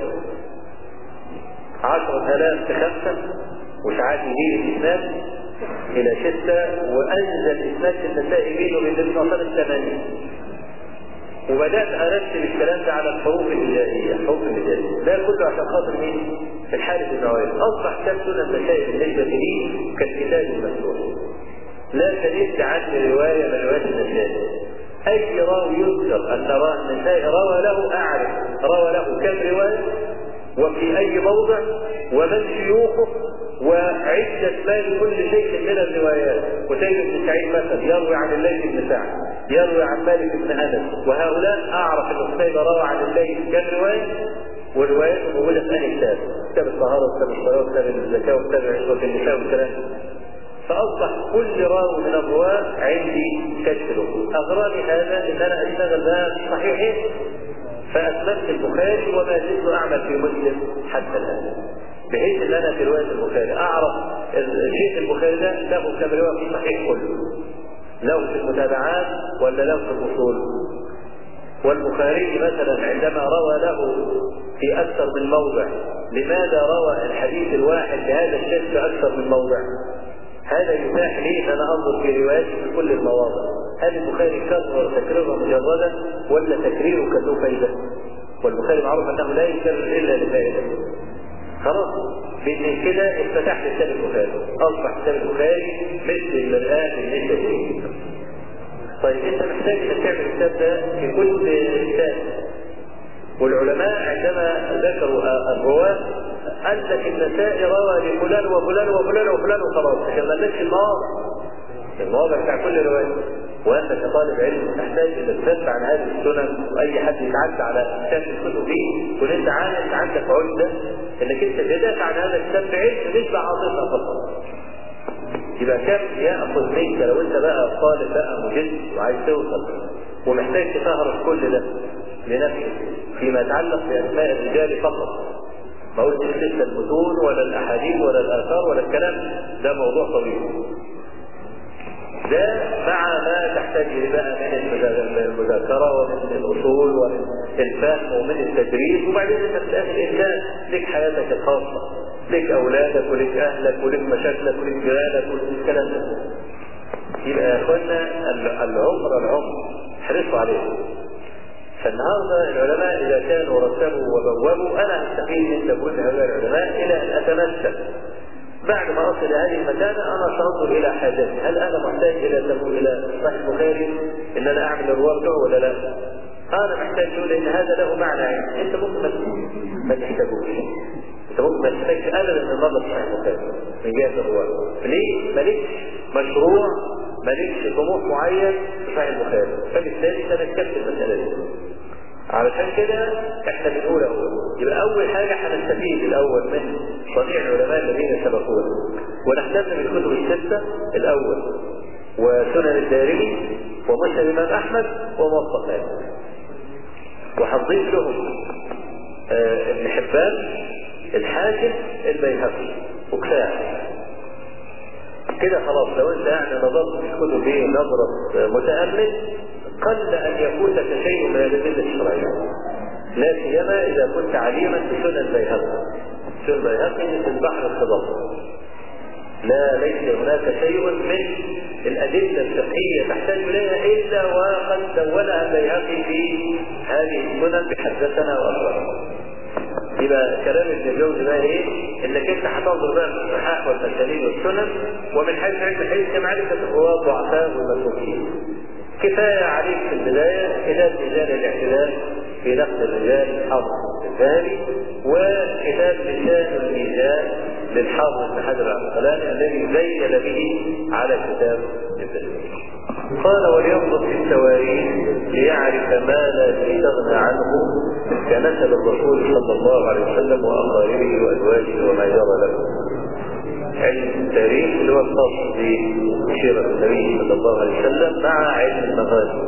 عشرة آلاف في خمسة وساعات يجيب الإسناد إلى ستة وأنزل إسناد النسائي بينه وبين النبي صلى الله عليه وسلم ثمانية وبدات ارتب الكلام ده على الحروف الهجائيه، الحروف الهجائيه، ده كله عشان خاطر مين؟ الحارث بن عويل، اصبح كتاب سنن النسائي بالنسبه لي كالكتاب المفتوح. لا تزيد عني روايه من روايات النسائي. اي راوي يذكر ان رواه النسائي روى له اعرف روى له كم روايه وفي اي موضع ومن شيوخه وعدة ما لكل شيء من الروايات قتيبة بن سعيد مثلا يروي عن الليث بن سعد يروي عن مالك بن انس وهؤلاء اعرف ان قتيبة روى عن الليث كم رواية والروايات موجودة في اي كتاب كتاب الطهارة وكتاب الصلاة وكتاب الزكاة وكتاب عشرة النساء والكلام فاصبح كل راوي من الرواه عندي كشف له اغراني هذا ان انا اشتغل بقى في صحيحين فاثبت البخاري وما زلت اعمل في مسلم حتى الان بحيث ان انا في روايه البخاري اعرف شيخ البخاري ده له كم روايه في الصحيح كله له في المتابعات ولا له في الاصول والبخاري مثلا عندما روى له في اكثر من موضع لماذا روى الحديث الواحد بهذا الشكل في اكثر من موضع هذا يتاح لي ان انا انظر في رواياته في كل المواضع هل البخاري كرر تكريرا مجردا ولا تكريره كان له فايده والبخاري معروف انه لا يكرر الا لفائده خلاص بان كده اتفتحت كتاب البخاري اصبح كتاب البخاري مثل المرآة بالنسبه لي طيب انت محتاج انك تعمل الكتاب ده في كل كتاب والعلماء عندما ذكروا الرواة قال لك النسائي روى لفلان وفلان وفلان وفلان وخلاص عشان ما قالكش المواضع المواضع بتاع كل روايه وانت كطالب علم تحتاج الى تدافع عن هذه السنن واي حد يتعدى على كتاب الكتب دي تكون انت عارف عندك عده انك انت تدافع عن هذا الكتاب بعلم مش بعاطفه فقط يبقى كم ياخذ منك لو انت بقى طالب بقى مجد وعايز توصل ومحتاج تفهرس كل ده لنفسك فيما يتعلق باسماء الرجال فقط ما قلتش لسه المتون ولا الاحاديث ولا الاثار ولا الكلام ده موضوع طويل ده مع ما تحتاج اليه بقى من المذاكره ومن الاصول ومن الفهم ومن التدريس وبعدين انت في الاخر انسان لك حياتك الخاصه لك اولادك ولك اهلك ولك مشاكلك ولك جيرانك ولك الكلام ده يبقى يا اخوانا العمر العمر احرصوا عليه فالنهارده العلماء اذا كانوا رتبوا وبوبوا انا استفيد من تبويب هؤلاء العلماء الى ان اتمثل بعد ما اصل الى هذه المكانه انا سانظر الى حاجتي، هل انا محتاج الى الى صحيح البخاري ان انا اعمل الروايه بتوعه ولا لا؟ انا محتاج تقول ان هذا له معنى عندي، انت ممكن ما تحتاجوش. انت ممكن ما تحتاجش ابدا من نظر صحيح البخاري من جهه الروايه. ليه؟ مالكش مشروع مالكش طموح معين في صحيح البخاري، فبالتالي تنكبت المساله دي. علشان كده احنا بنقول اول يبقى اول حاجه هنستفيد الاول من صنيع العلماء الذين سبقونا ونهتم بالكتب السته الاول وسنن الدارمي ومسند الامام احمد وموطأ مالك وهنضيف لهم آه ابن حبان الحاكم البيهقي وكفايه كده خلاص لو انت يعني نظرت في الكتب دي نظره متامل قل ان يفوتك شيء من الادله الشرعيه لا سيما اذا كنت عليما بسنن البيهقي سنن البيهقي مثل البحر الخضر لا ليس هناك شيء من الادله الفقهيه تحتاج اليها الا وقد دونها البيهقي في هذه السنن بحدثنا واخبرنا يبقى كلام ابن الجوزي بقى ايه؟ انك انت هتنظر بقى في الصحاح والمسانيد والسنن ومن حيث علم الحديث كمعرفه الرواه ضعفاء والمتروكين. كفايه عليك في البدايه كتاب ميزان الاعتدال في نقد الرجال الحافظ الذهبي وكتاب لسان الميزان للحافظ بن حجر العسقلاني الذي زين به على كتاب التلميذ. قال ولينظر في التواريخ ليعرف ما لا يستغنى عنه كنسب الرسول صلى الله عليه وسلم واقاربه وازواجه وما جرى له. علم التاريخ اللي هو الخاص بسيرة النبي صلى الله عليه وسلم مع علم المغازي.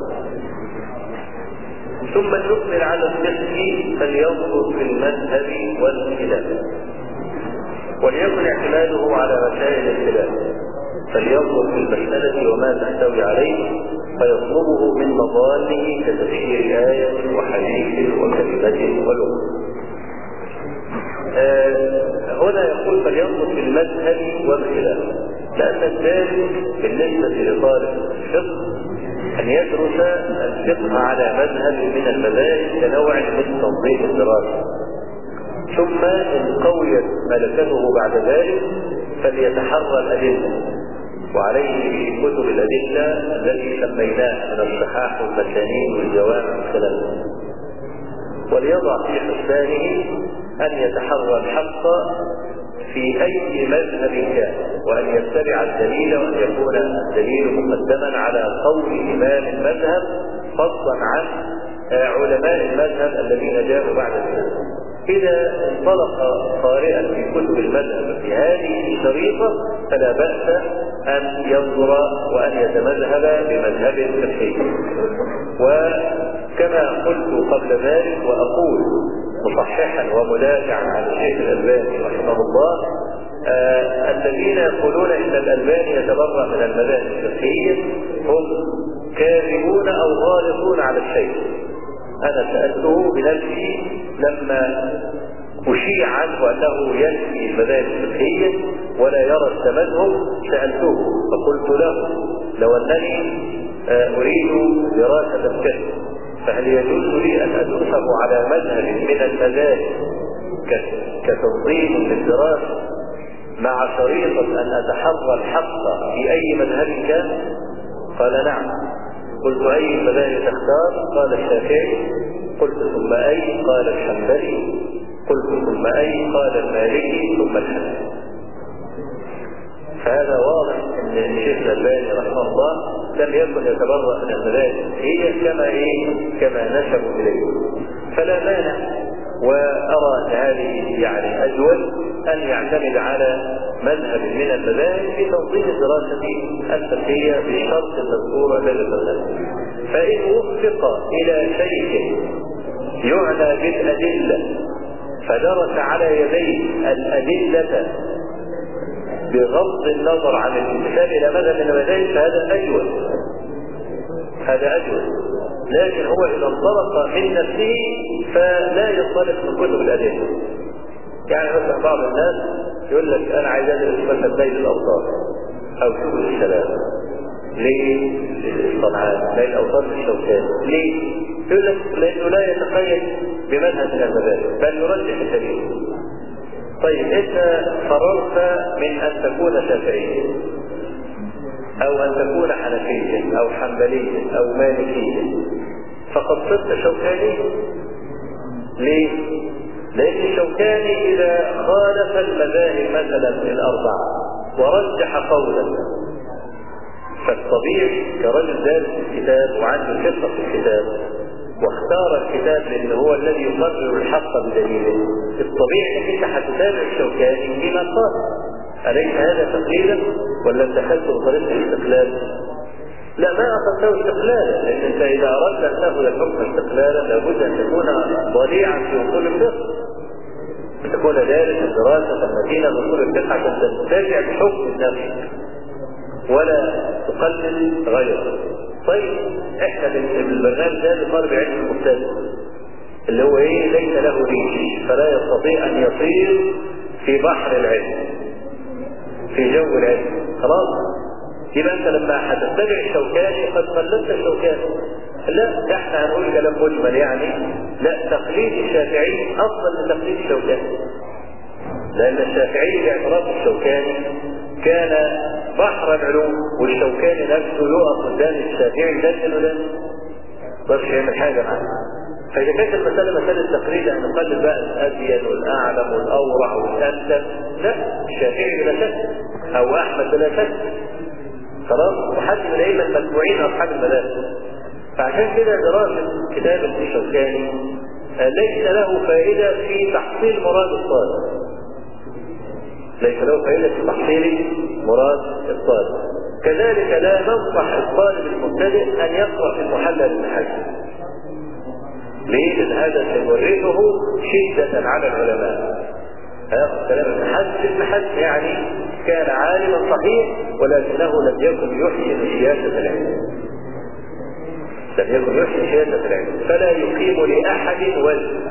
ثم نكمل على الفقه فلينظر في المذهب والخلاف. وليكن اعتماده على مسائل الخلاف فلينظر في المسألة وما تحتوي عليه فيطلبه من مظانه كتفسير آية وحديث وكلمة ولغة. آه هنا يقول فلينظر في المذهب والخلاف لأن الدارس بالنسبة لطالب الفقه أن يدرس الفقه على مذهب من المذاهب كنوع من تنظيم الدراسة ثم إن قويت ملكته بعد ذلك فليتحرى الأدلة وعليه في كتب الأدلة التي سميناها من الصحاح والمسانيد والجوامع والكلام وليضع في حسبانه أن يتحرى الحق في أي مذهب كان وأن يتبع الدليل وأن يكون الدليل مقدما على قول إمام المذهب فضلا عن علماء المذهب الذين جاءوا بعد ذلك إذا انطلق قارئا في كتب المذهب في هذه الشريطة فلا بأس أن ينظر وأن يتمذهب بمذهب فقهي وكما قلت قبل ذلك وأقول مصححا ومدافعا عن الشيخ الألباني رحمه الله آه الذين يقولون ان الالباني يتبرأ من المذاهب الفقهيه هم كاذبون او غالطون على الشيء. انا سالته بنفسي لما اشيع عنه انه ينفي المذاهب الفقهيه ولا يرى التمذهب سالته فقلت له لو انني آه اريد دراسه الفقه فهل يجوز لي أن أدرسه على مذهب من المذاهب كتنظيم للدراسة مع شريطة أن أتحرى الحق في أي مذهب كان قال نعم قلت أي المذاهب تختار قال الشافعي قلت ثم أي قال الحنبلي قلت ثم أي قال المالكي ثم الحنبلي فهذا واضح ان الشيخ الالباني رحمه الله لم يكن يتبرأ من المذاهب هي كما ايه كما نسبوا اليه فلا مانع وارى ان هذه يعني اجود ان يعتمد على مذهب من المذاهب في تنظيم الدراسه الفقهيه بالشرط المذكور لدى المذهب فان وفق الى شيء يعنى بالادله فدرس على يديه الادله بغض النظر عن الانتساب الى مذهب من المذاهب فهذا اجود هذا اجود لكن هو اذا انطلق من نفسه فلا ينطلق من كتب الادله يعني مثلا بعض الناس يقول لك انا عايز ادرس مثلا بين الاوطان او سبل السلام ليه؟ الصنعات بين الاوطان الشوكات ليه؟ يقول لك لانه لا يتقيد بمذهب من المذاهب بل يرجح الدليل طيب انت فررت من ان تكون شافعيا او ان تكون حنفيا او حنبليا او مالكيا فقد صرت شوكاني ليه؟ لان الشوكاني اذا خالف المذاهب مثلا الاربعه ورجح قولا فالطبيعي كرجل دارس الكتاب وعنده ثقه في الكتاب واختار الكتاب لان هو الذي يقرر الحق بدليله الطبيعي انك انت هتتابع الشوكاني فيما قال اليس هذا تقليدا ولا انت دخلت بطريقه الاستقلال؟ لا ما اخذته استقلالا لان انت اذا اردت ان تاخذ الحكم استقلالا لابد ان تكون ضليعا في اصول الفقه ان تكون دارسا دراسه متينه باصول الفقه عشان تنتفع بحكم نفسك ولا تقلد غيره طيب احنا بالبرنامج ده لطالب علم المبتدئ اللي هو ايه ليس له ريش فلا يستطيع ان يطير في بحر العلم في جو العلم خلاص يبقى انت لما هتتبع الشوكاني قد قلدت الشوكاني لا احنا هنقول كلام مجمل يعني لا تقليد الشافعي افضل من تقليد الشوكاني لان الشافعي باعتراف الشوكاني كان بحر العلوم والشوكاني نفسه يقف قدام الشافعي يدلل ولا ما يعمل حاجه معاه فإذا كانت المسألة مسألة تقليد أن نقلد بقى الأبين والأعلم والأورع والأنسب لا الشافعي بلا شك أو أحمد بلا شك خلاص وحد من الأئمة المتبوعين أصحاب المذاهب فعشان كده دراسة كتاب ابن الشوكاني ليس له فائدة في تحصيل مراد الطالب ليس له فائدة في تحصيل مراد الطالب كذلك لا ننصح الطالب المبتدئ أن يقرأ في المحلى للحج ليه؟ لأن هذا سيورثه شدة على العلماء هذا كلام ابن حزم ابن حزم يعني كان عالما صحيح ولكنه لم يكن يحسن سياسة العلم لم يكن يحسن سياسة العلم فلا يقيم لأحد وزن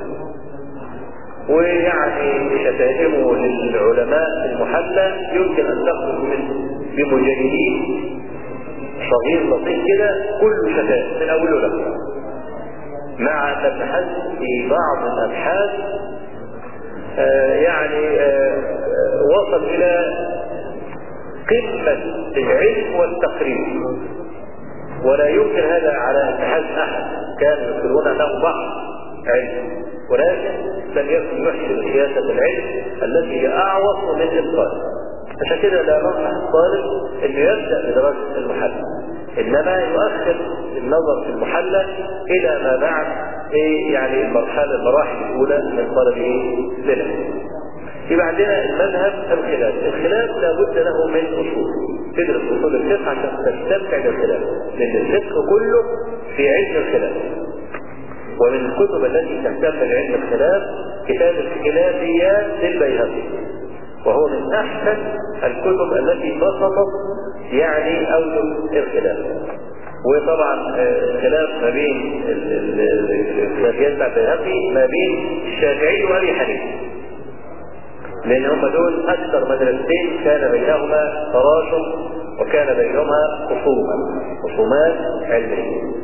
ويعني شتائمه للعلماء المحلى يمكن ان تخرج منه بمجاهدين صغير لطيف كده كله شتائم من اوله لاخره مع ان ابن حزم في بعض الابحاث آه يعني آه وصل الى قمه العلم والتقريب ولا يمكن هذا على ابن حزم احد كانوا يذكرون انه بحر علم ولكن لم يكن يحسن سياسة العلم التي هي أعوص من الطالب عشان كده لا ننصح الطالب انه يبدا بدراسه المحلى انما يؤخر النظر في المحلى الى ما بعد ايه يعني المرحله المراحل الاولى من طلبه للعلم يبقى عندنا المذهب الخلاف الخلاف لابد له من اصول تدرس اصول الفقه عشان تستمتع بالخلاف لان الفقه كله في علم الخلاف ومن الكتب التي تهتم بعلم الخلاف كتاب الخلافيات للبيهقي وهو من احسن الكتب التي بسطت يعني اوجه الخلاف وطبعا الخلاف ما بين الخلافيات بتاع البيهقي ما بين الشافعي وابي حنيفه لان هم دول اكثر مدرستين كان بينهما تراشم وكان بينهما خصوما خصومات علميه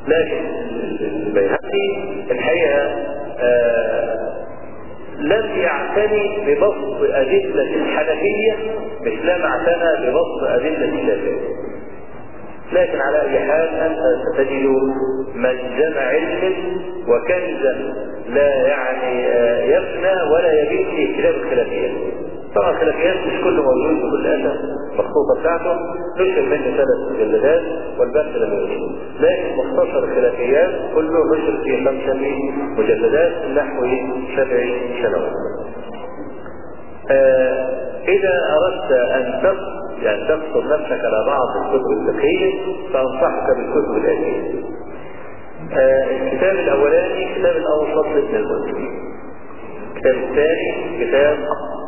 لكن البيهقي الحقيقة آه لم يعتني ببسط أدلة الحنفية مثلما اعتنى ببسط أدلة الشافعية لكن على أي حال أنت ستجد منجم علم وكنزا لا يعني يفنى ولا يبيد في كتاب الخلافيات طبعا الخلافيات مش كله موجود بكل أسف مخطوطة بتاعته نشر منه ثلاث مجلدات والبحث لم ينشر لكن مختصر الخلافيات كله نشر في خمسة مجلدات نحو سبع سنوات آه إذا أردت أن تقصد يعني تقصد نفسك على بعض الكتب الفقهية فأنصحك بالكتب الآتية. آه الكتاب الأولاني كتاب الأوسط لابن المنذر. الكتاب الثاني كتاب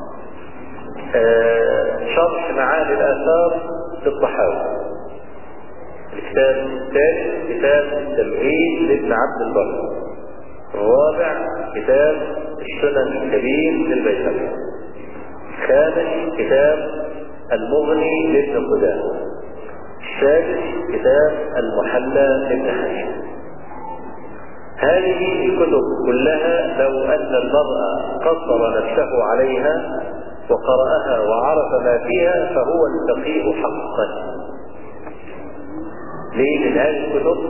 آه شرح معاني الآثار للطحاوي. الكتاب الثالث كتاب التمهيد لابن عبد البر. الرابع كتاب السنن الكبير للبيهقي. الخامس كتاب المغني لابن قدامة السادس كتاب المحلى لابن حجر هذه الكتب كلها لو أن المرء قصر نفسه عليها وقرأها وعرف ما فيها فهو الفقيه حقا ليه؟ لأن هذه الكتب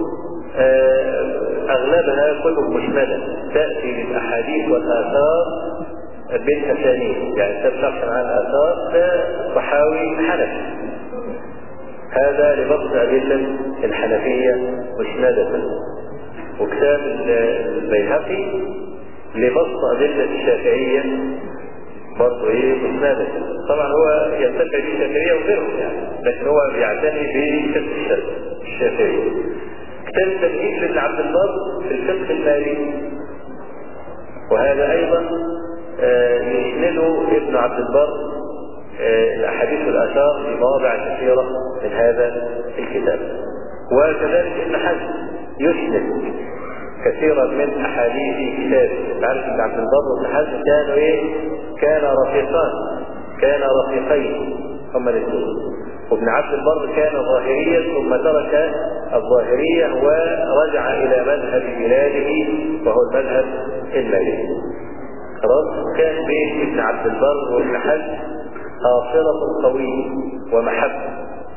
أغلبها كتب مسندة تأتي بالأحاديث والآثار بالاسانيد يعني كتاب شرح عن الاثار صحاوي حنفي هذا لبسط ادله الحنفيه مسنده وكتاب البيهقي لبسط ادله الشافعيه برضه ايه مسنده طبعا هو ينتفع بالشافعيه وغيرهم يعني لكن هو يعتني بفقه الشافعيه كتاب التمهيد لابن عبد البر في الفقه المالي وهذا ايضا يسنده ابن عبد البر الاحاديث والاثار في مواضع كثيره من هذا الكتاب وكذلك ابن حزم يسند كثيرا من احاديث كتابه تعرف ابن عبد البر وابن حزم كانوا ايه؟ كان رفيقان كان رفيقين هما الاثنين وابن عبد البر كان ظاهريا ثم ترك الظاهريه ورجع الى مذهب بلاده وهو المذهب المالكي خلاص كان بين ابن عبد البر وابن حزم آصرة قوية ومحبة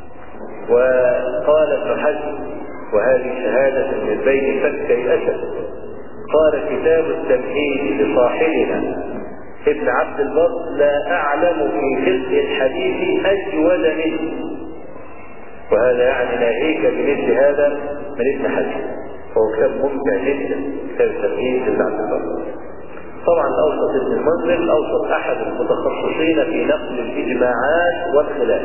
وقال ابن حزم وهذه شهادة من بين فكي أسد قال كتاب التمهيد لصاحبنا ابن عبد البر لا أعلم في فقه الحديث أجود منه وهذا يعني ناهيك بمثل هذا من ابن حزم فهو كتاب ممتع جدا كتاب التمهيد لابن عبد البر طبعا الاوسط ابن المنذر الاوسط احد المتخصصين في نقل الاجماعات والخلاف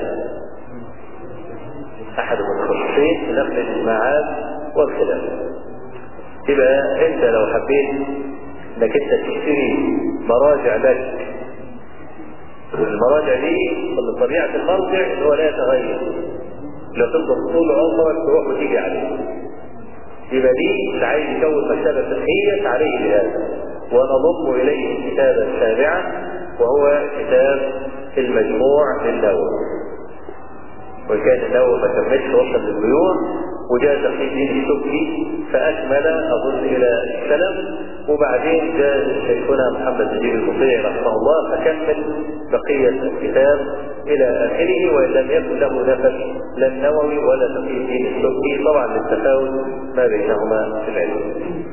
احد المتخصصين في نقل الاجماعات والخلاف يبقى انت لو حبيت انك انت تشتري مراجع لك والمراجع دي من طبيعه المرجع ان هو لا يتغير لو تفضل طول عمرك تروح وتيجي عليه يبقى دي اللي عايز يكون مكتبه فقهيه عليه بهذا ونضم اليه الكتاب السابعه وهو كتاب المجموع للنووي وكان النووي ما كملش وصل للبيوع وجاء تقي الدين السبكي فاكمل اظن الى السلم وبعدين جاء شيخنا محمد نجيب المطيع رحمه الله فكمل بقيه الكتاب الى اخره وان لم يكن له نفس لا النووي ولا تقي الدين السبكي طبعا للتفاوت ما بينهما في العلم.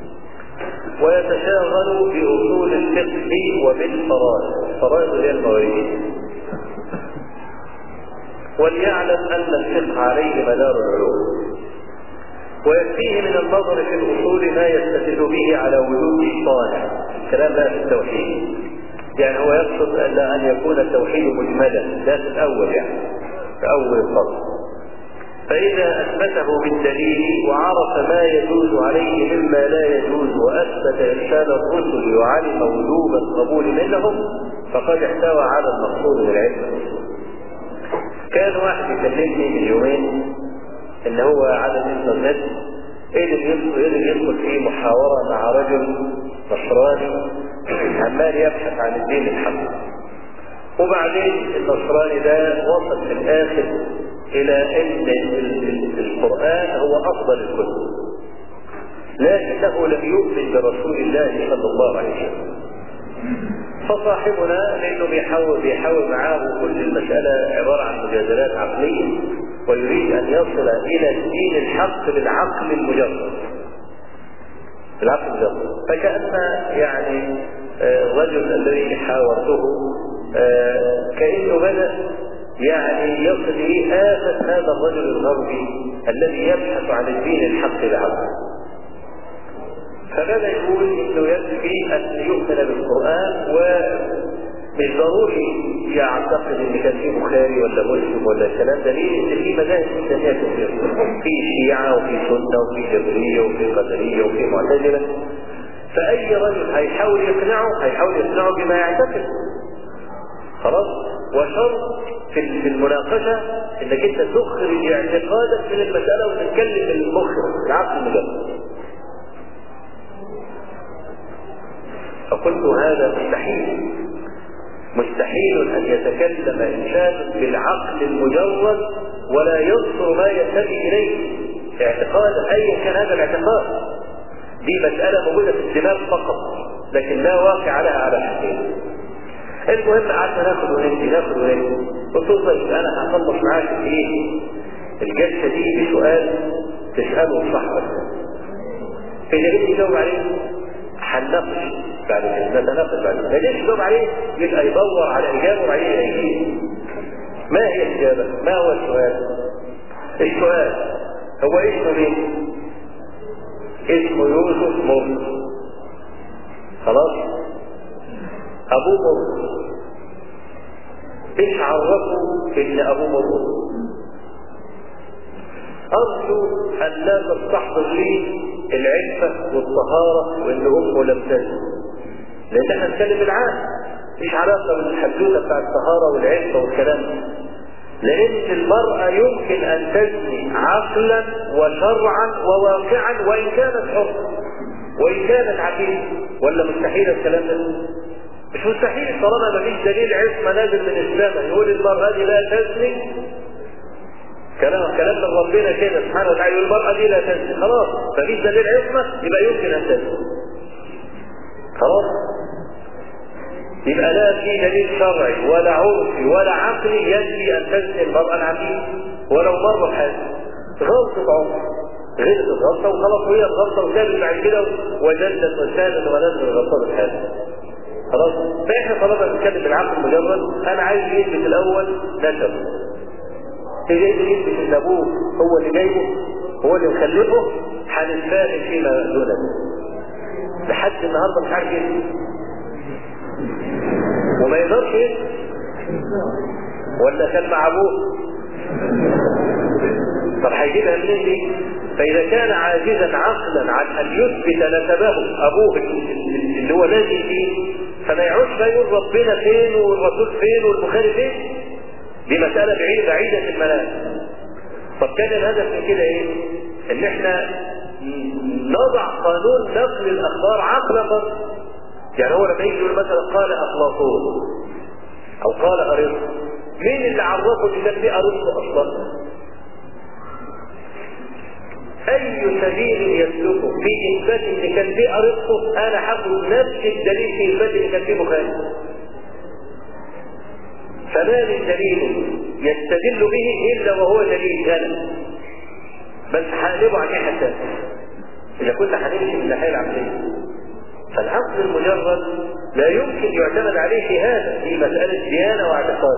ويتشاغل بأصول الفقه وبالفرائض الفرائض هي المواريث وليعلم أن الفقه عليه مدار العلوم ويكفيه من النظر في الأصول ما يستفيد به على وجود الصانع الكلام لا في التوحيد يعني هو يقصد أن يكون التوحيد مجملا لا في الأول يعني في أول الفصل فإذا أثبته بالدليل وعرف ما يجوز عليه مما لا يجوز وأثبت إرشاد الرسل وعلم وجوب القبول منهم فقد احتوى على المقصود من العلم كان واحد يكلمني من يومين ان هو على الانترنت قدر يدخل قدر يدخل في محاوره مع رجل نصراني عمال يبحث عن الدين الحق وبعدين النصراني ده وصل في الاخر الى ان القران هو افضل الكتب لكنه لم يؤمن برسول الله صلى الله عليه وسلم فصاحبنا لانه بيحاول بيحاول معاه كل المساله عباره عن مجادلات عقليه ويريد ان يصل الى الدين الحق بالعقل المجرد بالعقل المجرد فكان يعني الرجل الذي حاورته كانه بدا يعني يصل اليه آفة هذا الرجل الغربي الذي يبحث عن الدين الحق بعقله فبدا يقول انه يكفي ان يؤمن بالقران ومش ضروري يعتقد ان كان في بخاري ولا مسلم ولا الكلام ده ليه؟ ان في مذاهب اسلاميه كثيره في شيعه وفي سنه وفي جبريه وفي قدريه وفي معتزله فاي رجل هيحاول يقنعه هيحاول يقنعه بما يعتقد خلاص وشرط في في المناقشه انك انت تخرج اعتقادك من المساله وتتكلم بالمخ العقل المجرد فقلت هذا مستحيل مستحيل ان يتكلم انسان بالعقل المجرد ولا يذكر ما ينتمي اليه اعتقاد ايا كان هذا الاعتقاد دي مساله موجوده في الدماغ فقط لكن لا واقع لها على الحقيقه المهم قعدنا ناخد وندي ناخد وندي قلت له طيب انا هخلص معاك ايه الجلسه دي بسؤال تساله صاحبك اذا جيت تجاوب عليه هنناقش بعد كده نتناقش بعد كده ما جيش يجاوب عليه يبقى يدور على اجابه وبعدين يلاقيه ما هي الاجابه؟ ما هو السؤال؟ السؤال هو اسمه مين؟ اسمه يوسف مرسي خلاص؟ ابوه مرسي ايش عرفه ان ابوه مرسي؟ أرجو أن لا تستحضر لي العفة والطهارة وإن أمه لم تزن. لأن احنا نتكلم العام. مفيش علاقة بالحدوتة بتاع الطهارة والعفة والكلام ده. لأن المرأة يمكن أن تزني عقلا وشرعا وواقعا وإن كانت حرة. وإن كانت عفيفة. ولا مستحيل الكلام ده؟ مش مستحيل طالما مفيش دليل عصمة نازل من السماء يقول المرأة دي لا تزني كلام كلام من ربنا كده سبحانه وتعالى المرأة دي لا تزني خلاص مفيش دليل عصمة يبقى يمكن أن تزني خلاص يبقى لا في دليل شرعي ولا عرفي ولا عقلي يجري أن تزني المرأة العفيفة ولو مرة حاجة غلطة عمر غلطت غلطة وخلاص هي الغلطة وسابت بعد كده وجدت وسابت ونزل الغلطة بالحاجة خلاص فاحنا طالما بنتكلم بالعقل مجرد انا عايز يثبت الاول نسب تيجي يثبت ان ابوه هو اللي جايبه هو اللي مخلفه هنتفاهم فيما دون ذلك لحد النهارده مش عارف يثبت وما يقدرش يثبت ولا كان مع ابوه طب هيجيبها منين دي؟ فإذا كان عاجزا عقلا عن أن يثبت نسبه أبوه اللي هو نازل فيه فما يعودش بقى يقول ربنا فين والرسول فين والبخاري فين؟ دي مسألة بعيدة بعيدة المنام. طب كان الهدف من كده إيه؟ إن إحنا نضع قانون نقل الأخبار عقلا برضه. يعني هو لما يجي يقول مثلا قال أفلاطون أو قال أرسطو مين اللي عرفه إن كان في أرسطو أصلا؟ اي سبيل يسلكه في اثبات ان كان في ارسطو انا هاخد نفس الدليل في اثبات ان كان في بخاري فما من دليل يستدل به الا وهو دليل انا بس هقلبه عن ايه حساس اذا كنا هنمشي من الناحيه العقليه فالعقل المجرد لا يمكن يعتمد عليه في هذا في مساله ديانه واعتقاد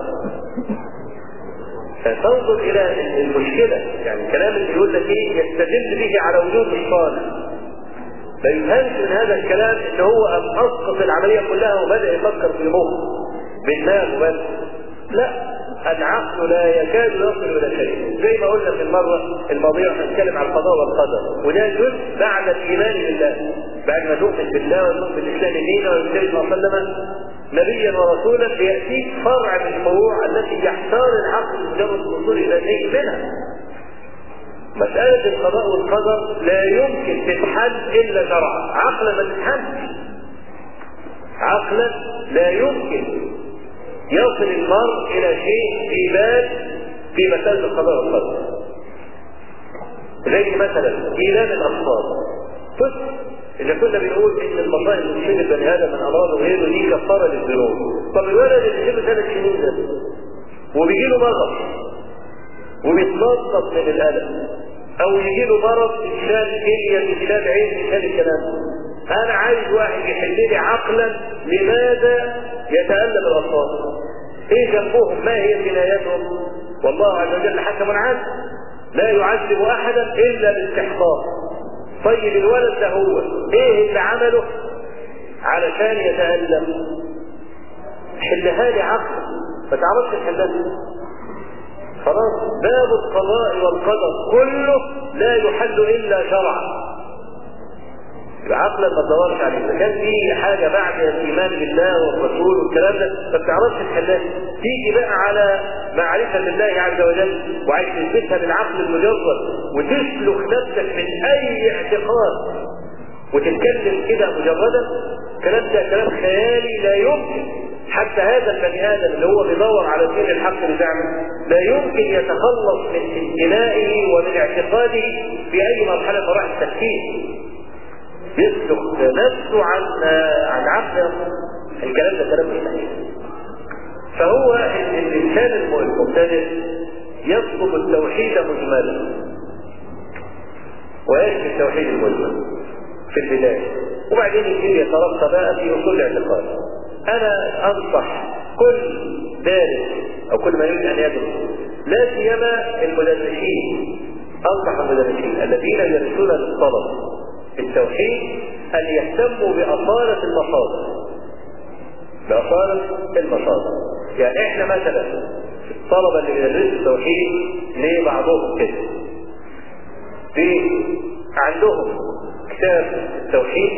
فتنظر الى المشكلة يعني الكلام اللي يقول لك ايه يستدل به على وجود الصالح ما يفهمش من هذا الكلام ان هو اسقط العملية كلها وبدأ يفكر في مخه بالنار بس لا العقل لا يكاد يصل الى شيء زي ما قلنا في المرة الماضية واحنا بنتكلم عن القضاء والقدر وده جزء بعد الايمان بالله بعد ما تؤمن بالله وتؤمن بالاسلام دينا والنبي صلى الله عليه وسلم نبيا ورسولا ليأتيك فرع من الفروع التي يحتار العقل مجرد الوصول الى شيء منها. مسألة القضاء والقدر لا يمكن تتحل إلا شرعا، عقلا ما تتحلش. عقلا لا يمكن يصل المرء إلى شيء في بال في مسألة القضاء والقدر. زي مثلا إيلام الأطفال. طفل إذا كنا بنقول إن المصائب اللي تصيب البني آدم من أمراض وغيره دي كفارة للذنوب طب الولد اللي بيجيله ثلاث سنين ده وبيجي له مرض وبيتنطط من الألم أو يجي له مرض إنشال كلية إنشال عين إنشال الكلام أنا عايز واحد يحل لي عقلا لماذا يتألم الأطفال إيه ذنبهم ما هي جنايتهم والله عز وجل حكم عادل لا يعذب أحدا إلا باستحقاق طيب الولد ده هو ايه اللي عمله علشان يتألم حلها لي عقل ما تعرفش تحلها خلاص باب القضاء والقدر كله لا يحل الا شرعا عقلا ما تدورش عليه اذا كان في حاجه بعد الايمان بالله والرسول والكلام ده ما بتعرفش تحلها تيجي بقى على معرفه بالله عز وجل وعايز تثبتها بالعقل المجرد وتسلخ نفسك من اي اعتقاد وتتكلم كده مجردا الكلام ده كلام خيالي لا يمكن حتى هذا البني ادم اللي هو بيدور على دين الحق بزعمه لا يمكن يتخلص من انتمائه ومن اعتقاده في اي مرحله من مراحل التفكير يسلخ نفسه عن عن عقله الكلام ده كلام مستحيل فهو الانسان المبتدئ يطلب التوحيد مجملا ويكفي التوحيد المجمل في البدايه وبعدين يبتدي يترقى بقى في اصول الاعتقاد انا انصح كل دارس او كل من يريد ان يدرس لا سيما المدرسين انصح المدرسين الذين يدرسون للطلبه التوحيد أن يهتموا بأصالة المصادر بأصالة المصادر يعني احنا مثلا الطلبة اللي بيدرسوا التوحيد ليه بعضهم كده في عندهم كتاب التوحيد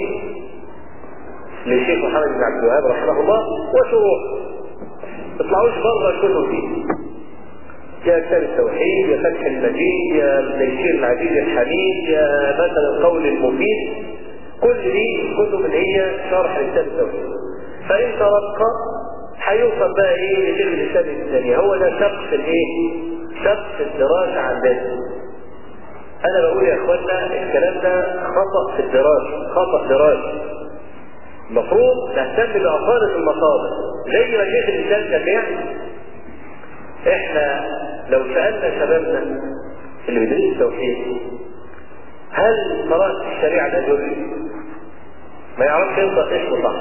للشيخ محمد بن عبد الوهاب رحمه الله وشروح ما تطلعوش بره الكتب دي يا كتاب التوحيد يا فتح المجيد يا تيسير العزيز الحميد يا مثلا القول المفيد كل دي الكتب اللي هي شرح لكتاب التوحيد فان ترقى هيوصل بقى ايه لشيخ الاسلام الثانية هو ده سقف الايه؟ سقف الدراسة عندنا انا بقول يا اخوانا الكلام ده خطأ في الدراسة خطأ دراسي المفروض نهتم بأصالة المصادر زي ما شيخ الاسلام كان بيعمل احنا لو سألنا شبابنا اللي بيدرسوا التوحيد هل قرأت الشريعة ده جزء؟ ما يعرفش ينطق اسمه صح.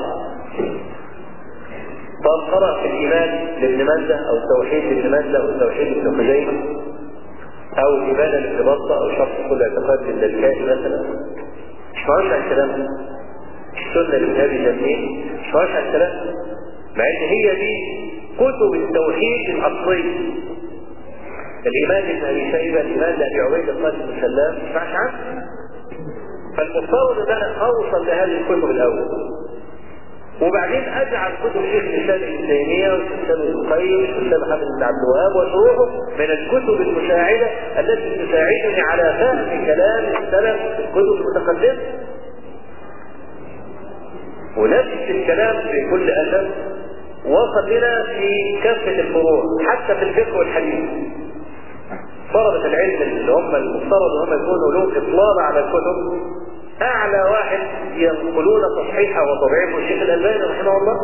طب قرأ في الإيمان لابن مندة أو التوحيد لابن مندة أو التوحيد لابن خزيمة أو الإبانة لابن بطة أو شرح كل اعتقاد للدلكائي مثلا مش معروف عن الكلام ده. السنة لابن أبي جميل مش معروف عن الكلام ده. مع إن هي دي كتب التوحيد الأصلية الإيمان ابن أبي شيبة الإيمان لأبي عبيد القاسم بن سلام ما يسمعش عنه فالمفترض ان انا اوصل لهذه الكتب الاول وبعدين اجعل كتب شيخ الاسلام ابن تيميه والاسلام ابن القيم والاسلام محمد بن عبد الوهاب وشروحه من الكتب المساعده التي تساعدني على فهم كلام السلف في الكتب المتقدمه ونفس الكلام في كل اسف وصل لنا في كافه الفروع حتى في الفقه والحديث طلبة العلم اللي هم المفترض هم يكونوا لهم اطلاع على الكتب اعلى واحد ينقلون تصحيحه وتضعيفه الشيخ الالباني رحمه الله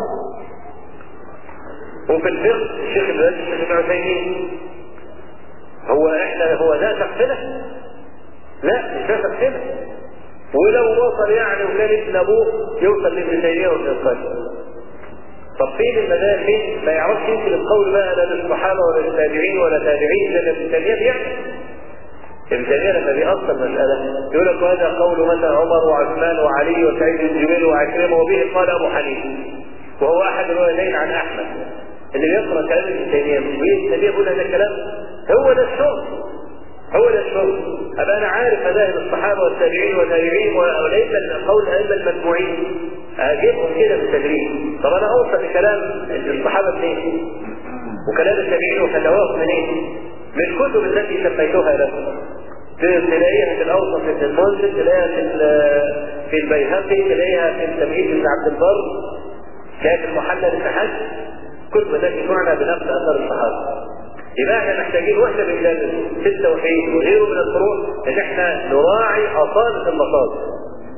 وفي الفقه الشيخ الالباني الشيخ ابن عثيمين هو احنا هو ده تقفله لا مش ده تقفله ولو وصل يعني وكان ابن ابوه يوصل لابن تيميه وابن القيم طب فين المذاهب فين؟ ما يعرفش يمكن القول بقى لا للصحابه ولا للتابعين ولا تابعين الا ابن تيميه بيعمل. ابن تيميه لما بيأصل مساله يقول لك هذا قول مثلا عمر وعثمان وعلي وسعيد بن جبير وعكرمه وبه قال ابو حنيفه. وهو احد الروايتين عن احمد. اللي بيقرا كلام ابن تيميه مش ابن تيميه بيقول هذا الكلام هو ده الشغل. هو ده الشغل. ابقى انا عارف مذاهب الصحابه والتابعين والتابعين والائمه قول الائمه المجموعين. اجيبهم كده بالتدريج طب انا اوصل لكلام الصحابه منين وكلام التابعين وفتاواهم منين من الكتب التي سميتها لكم تلاقيها في الاوسط ابن المنذر تلاقيها في في البيهقي تلاقيها في التمهيد بن عبد البر تلاقيها في المحلل بن حج كتب التي تعنى بنقل اثر الصحابه يبقى احنا محتاجين واحنا بندرس في التوحيد وغيره من الفروع ان احنا نراعي اصاله المصادر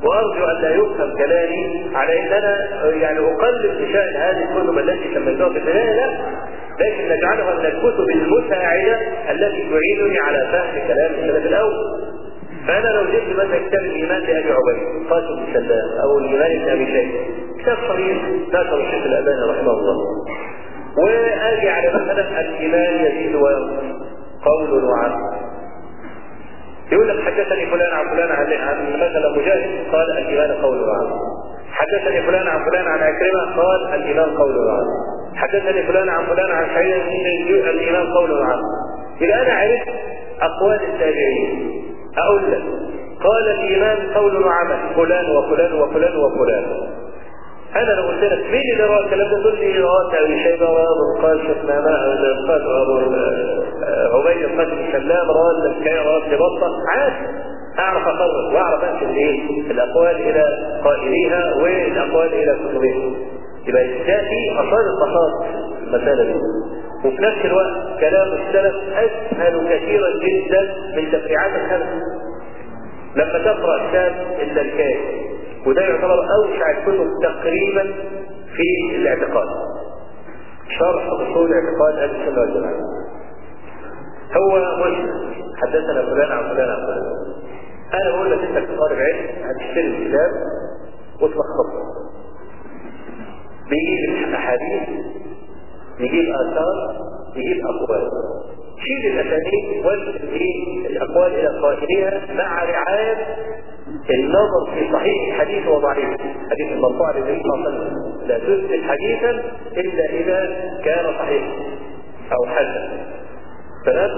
وارجو ان لا يفهم كلامي على ان انا يعني اقلل بشان هذه الكتب التي سميتها في البدايه لا لكن نجعلها من الكتب المساعده التي تعينني على فهم كلام السلف الاول فانا لو جبت مثلا كتاب الايمان لابي عبيد قاسم بن سلام او الايمان لابي ابي شيخ كتاب صغير ذكر الشيخ الالباني رحمه الله واجي على مثلا الايمان يزيد وينقص قول وعمل يقول لك حدثني فلان عن فلان عن عن مثلا مجاهد قال الايمان قول وعمل حدثني فلان عن فلان عن عكرمه قال الايمان قول وعمل حدثني فلان عن فلان عن سعيد الايمان قول وعمل يبقى انا عرفت اقوال التابعين اقول لك قال الايمان قول وعمل فلان وفلان وفلان وفلان انا لو قلت لك مين اللي روى الكلام ده تقول لي رواه ابي شيبه رواه ابو القاسم ابو عبيد القاسم السلام رواه الحكايه رواه ابن بطه عادي اعرف اقرر واعرف انسب ايه الاقوال الى قائليها والاقوال الى كتبها يبقى ده في اصال البساط المساله دي وفي نفس الوقت كلام السلف اسهل كثيرا جدا من تفريعات الخلف لما تقرا كتاب الا الكافي وده يعتبر اوسع الكتب تقريبا في الاعتقاد شرح اصول اعتقاد اهل السنه والجماعه هو مسلم حدثنا فلان عن فلان عن فلان انا بقول لك انت كطالب علم هتشتري الكتاب وتلخصه بيجيب الاحاديث يجيب اثار يجيب اقوال شيل الاسانيد وانزل الاقوال الى قائلها مع رعايه النظر في صحيح الحديث وضعيف حديث المرفوع للنبي صلى الله عليه وسلم لا تثبت حديثا الا اذا كان صحيحا او حسن تمام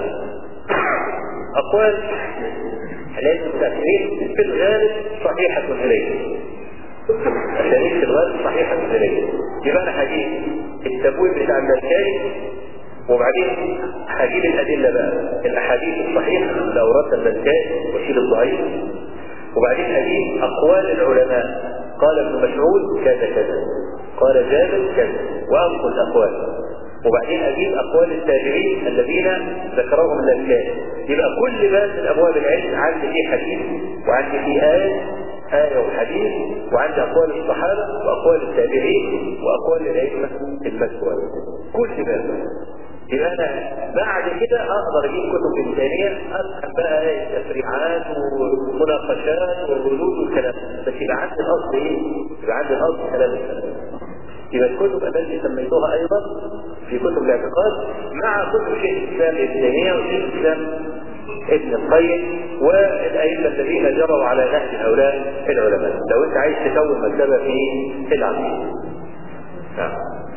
اقوال العلم المتاخرين في الغالب صحيحه اليه الشريك في الغالب صحيحه اليه يبقى انا هجيب التبويب بتاع الملكاني وبعدين هجيب الادله بقى الاحاديث الصحيحه لو رد الملكاني واشيل الضعيف وبعدين اجيب اقوال العلماء قال ابن مسعود كذا كذا قال جابر كذا وانقل اقوال وبعدين اجيب اقوال التابعين الذين ذكرهم الالكان يبقى كل باب من ابواب العلم عندي فيه حديث وعندي فيه ايه آية وحديث وعندي أقوال الصحابة وأقوال التابعين وأقوال الأئمة المذكورة كل باب يبقى انا بعد كده اقدر اجيب كتب انسانيه افهم بقى التفريعات والمناقشات والردود والكلام بس يبقى عندي الاصل ايه؟ يبقى عندي الاصل كلام السلف يبقى الكتب التي سميتها ايضا في كتب الاعتقاد مع كتب شيخ الاسلام ابن تيميه وشيخ الاسلام ابن القيم والائمه الذين جروا على نهج هؤلاء العلماء لو انت عايز تكون مكتبه في العقيده نعم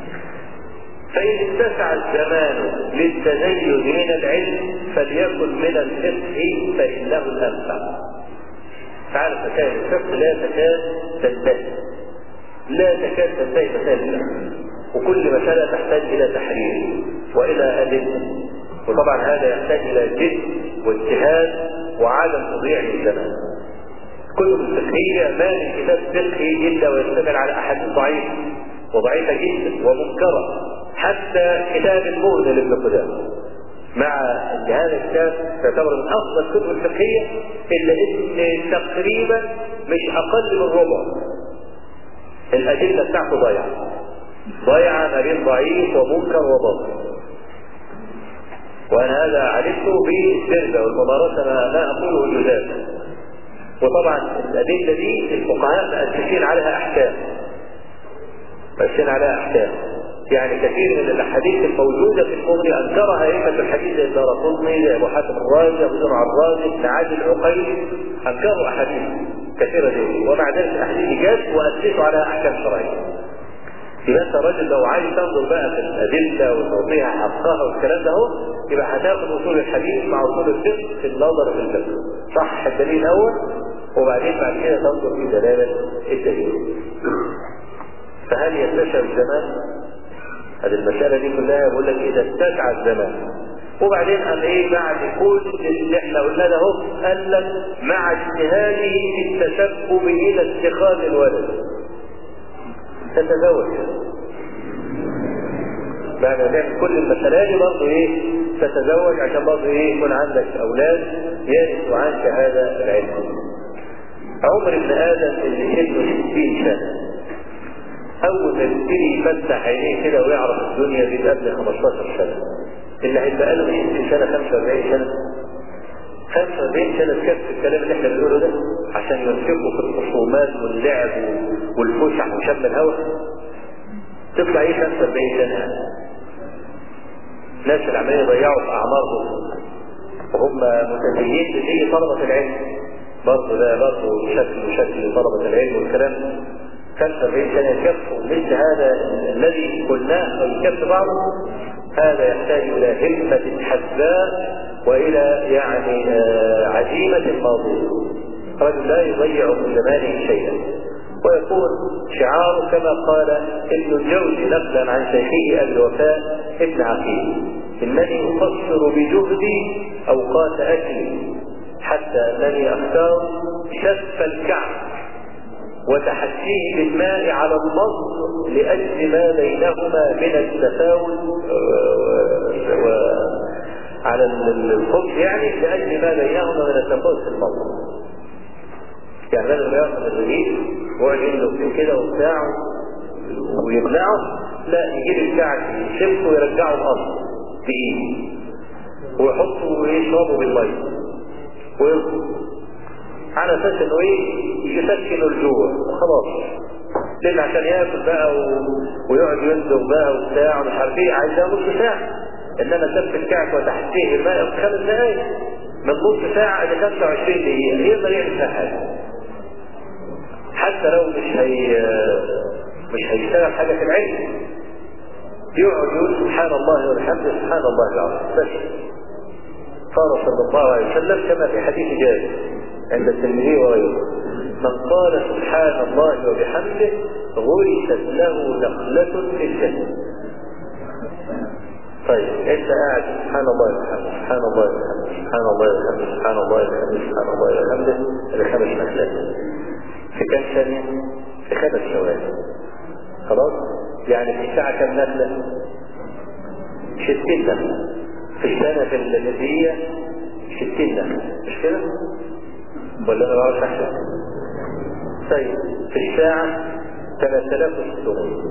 فإن اتسع الزمان للتزيد من العلم فليكن من الفقه فإنه الأنفع. تعرف مسائل الفقه لا تكاد تنتهي. لا تكاد تنتهي مسائل الفقه. وكل مسألة تحتاج إلى تحرير وإلى أدلة. وطبعا هذا يحتاج إلى جد واجتهاد وعدم تضييع للزمان. كتب الفقهية ما من كتاب فقهي إلا ويشتمل على أحاديث ضعيفة وضعيفة جدا ومنكرة حتى كتاب المغني لابن قدامه مع ان هذا الكتاب يعتبر من افضل الكتب الفقهيه الا ان تقريبا مش اقل من ربع الادله بتاعته ضايعه ضايعه ما بين ضعيف ومنكر وباطل وانا هذا عرفته بالسرقه والممارسه ما, ما اقوله الجزاء وطبعا الادله دي الفقهاء مؤسسين عليها احكام مؤسسين عليها احكام يعني كثير من الاحاديث الموجوده في المغني انكرها ائمه الحديث زي الدار قطني زي ابو حاتم الرازي ابو زرع الرازي ابن عادل العقيلي انكروا احاديث كثيره جدا ومع ذلك الاحاديث جت واسسوا على احكام شرعيه. يبقى انت راجل لو عايز تنظر بقى في الادله وتعطيها حقها والكلام ده اهو يبقى هتاخد اصول الحديث مع اصول الفقه في النظر في الفقه. صح الدليل الاول وبعدين بعد كده تنظر في دلاله الدليل. فهل يتسع الزمان؟ هذه المسألة دي كلها بقول لك إذا اتسع الزمان وبعدين قال ايه بعد كل اللي احنا قلنا ده اهو قال لك مع اجتهاده في التسبب الى اتخاذ الولد تتزوج بعد ما تعمل كل المسألة دي برضه ايه تتزوج عشان برضه ايه يكون عندك اولاد يرثوا عنك هذا العلم عمر ابن ادم اللي سنه 60 سنه اول ما يبتدي يفتح عينيه كده ويعرف الدنيا دي قبل 15 سنه اللي هيبقى له 60 سنه 45 سنه 45 سنه تكفي الكلام اللي احنا بنقوله ده عشان يمسكوا في الخصومات واللعب والفسح وشم الهوى تطلع ايه 45 سنه ناس العمليه يضيعوا في اعمارهم وهم متدينين زي طلبه العلم برضه ده برضه شكل شكل طلبه العلم والكلام 45 سنه يكفوا مثل هذا الذي قلناه او يكفي بعضه هذا يحتاج الى همه حسباء والى يعني عزيمه ماضيه رجل لا يضيع من زمانه شيئا ويكون شعاره كما قال ابن الجوزي نقلا عن شيخه ابي الوفاء ابن عقيل انني اقصر بجهدي اوقات اكلي حتى انني اختار شف الكعب وتحسيه بالماء على النص لاجل ما بينهما من التفاوت على الخبز يعني لاجل ما بينهما من التفاوت في الموضوع يعني بدل ما ياخذ الرغيف ويقعد عنده كده وبتاع ويبلعه لا يجيب الكعك يشفه ويرجعه الارض بايده ويحطه ويشربه بالميه ويرقص على اساس انه ايه يسكن الجوع خلاص لان عشان ياكل بقى و... ويقعد يندغ بقى وبتاع ومش عارف ايه عايزها نص ساعه انما سف الكعك وتحتيه الماء في خمس دقائق من نص ساعه ل 25 دقيقه يقدر يعمل فيها حاجه حتى لو مش هي مش هيشتغل حاجه في العلم يقعد يقول سبحان الله والحمد سبحان الله العظيم بس قال صلى الله عليه وسلم كما في حديث جابر عند الترمذي وغيره من قال سبحان الله وبحمده غرست له نخلة في الجنة طيب انت قاعد سبحان الله وبحمده سبحان الله وبحمده سبحان الله وبحمده سبحان الله وبحمده سبحان الله وبحمده بخمس نخلات في كم ثانية؟ في خمس ثواني خلاص؟ يعني في الساعة كم نخلة؟ 60 نخلة في السنة في الهجرية 60 نخلة مش كده؟ ولا انا بعرف احسن؟ طيب في الساعة 3600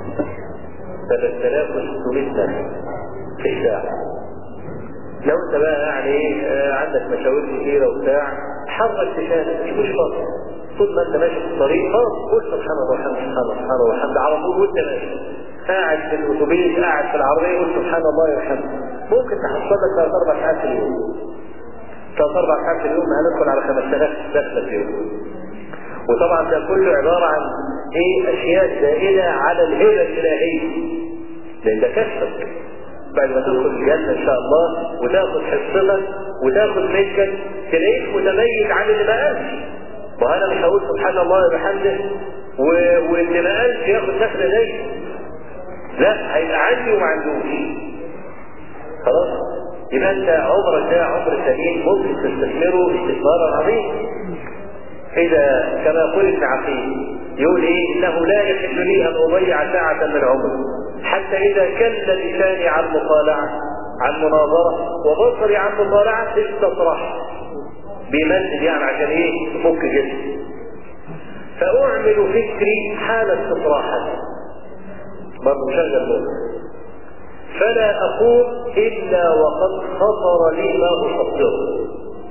3600 نخلة في الساعة لو انت بقى يعني عندك مشاوير كثيرة وبتاع حرك لسانك مش مش فاضي طول ما انت ماشي في الطريق خلاص قول سبحان الله والحمد سبحان الله سبحان الله والحمد على طول وانت ماشي قاعد في الاتوبيس قاعد في العربيه قول سبحان الله والحمد ممكن تحصل لك ثلاث اربع ساعات في اليوم ثلاث اربع ساعات في اليوم هندخل على 5000 دخله في اليوم وطبعا ده كله عباره عن ايه اشياء زائده على الهبه الالهيه لان ده كسبك بعد ما تدخل الجنه ان شاء الله وتاخد حصتك وتاخد ملكك تلاقيك متميز عن اللي ما قالش وأنا مش هقول سبحان الله وبحمده و... واللي ما قالش ياخد دخله زي لا هيبقى عندي وما عندوش خلاص يبقى انت عمرك ده عمر سليم ممكن تستثمره استثمارا عظيما اذا كما يقول ابن عقيل يقول ايه انه لا يحل لي ان اضيع ساعه من عمري حتى اذا كل لساني عن مطالعه عن مناظره وبصري عن مطالعه استصرحت بيمثل يعني عشان ايه تفك جسمي فاعمل فكري حال استطراحتي برضه مشغل مخ فلا اقول الا وقد خطر لي ما اصدره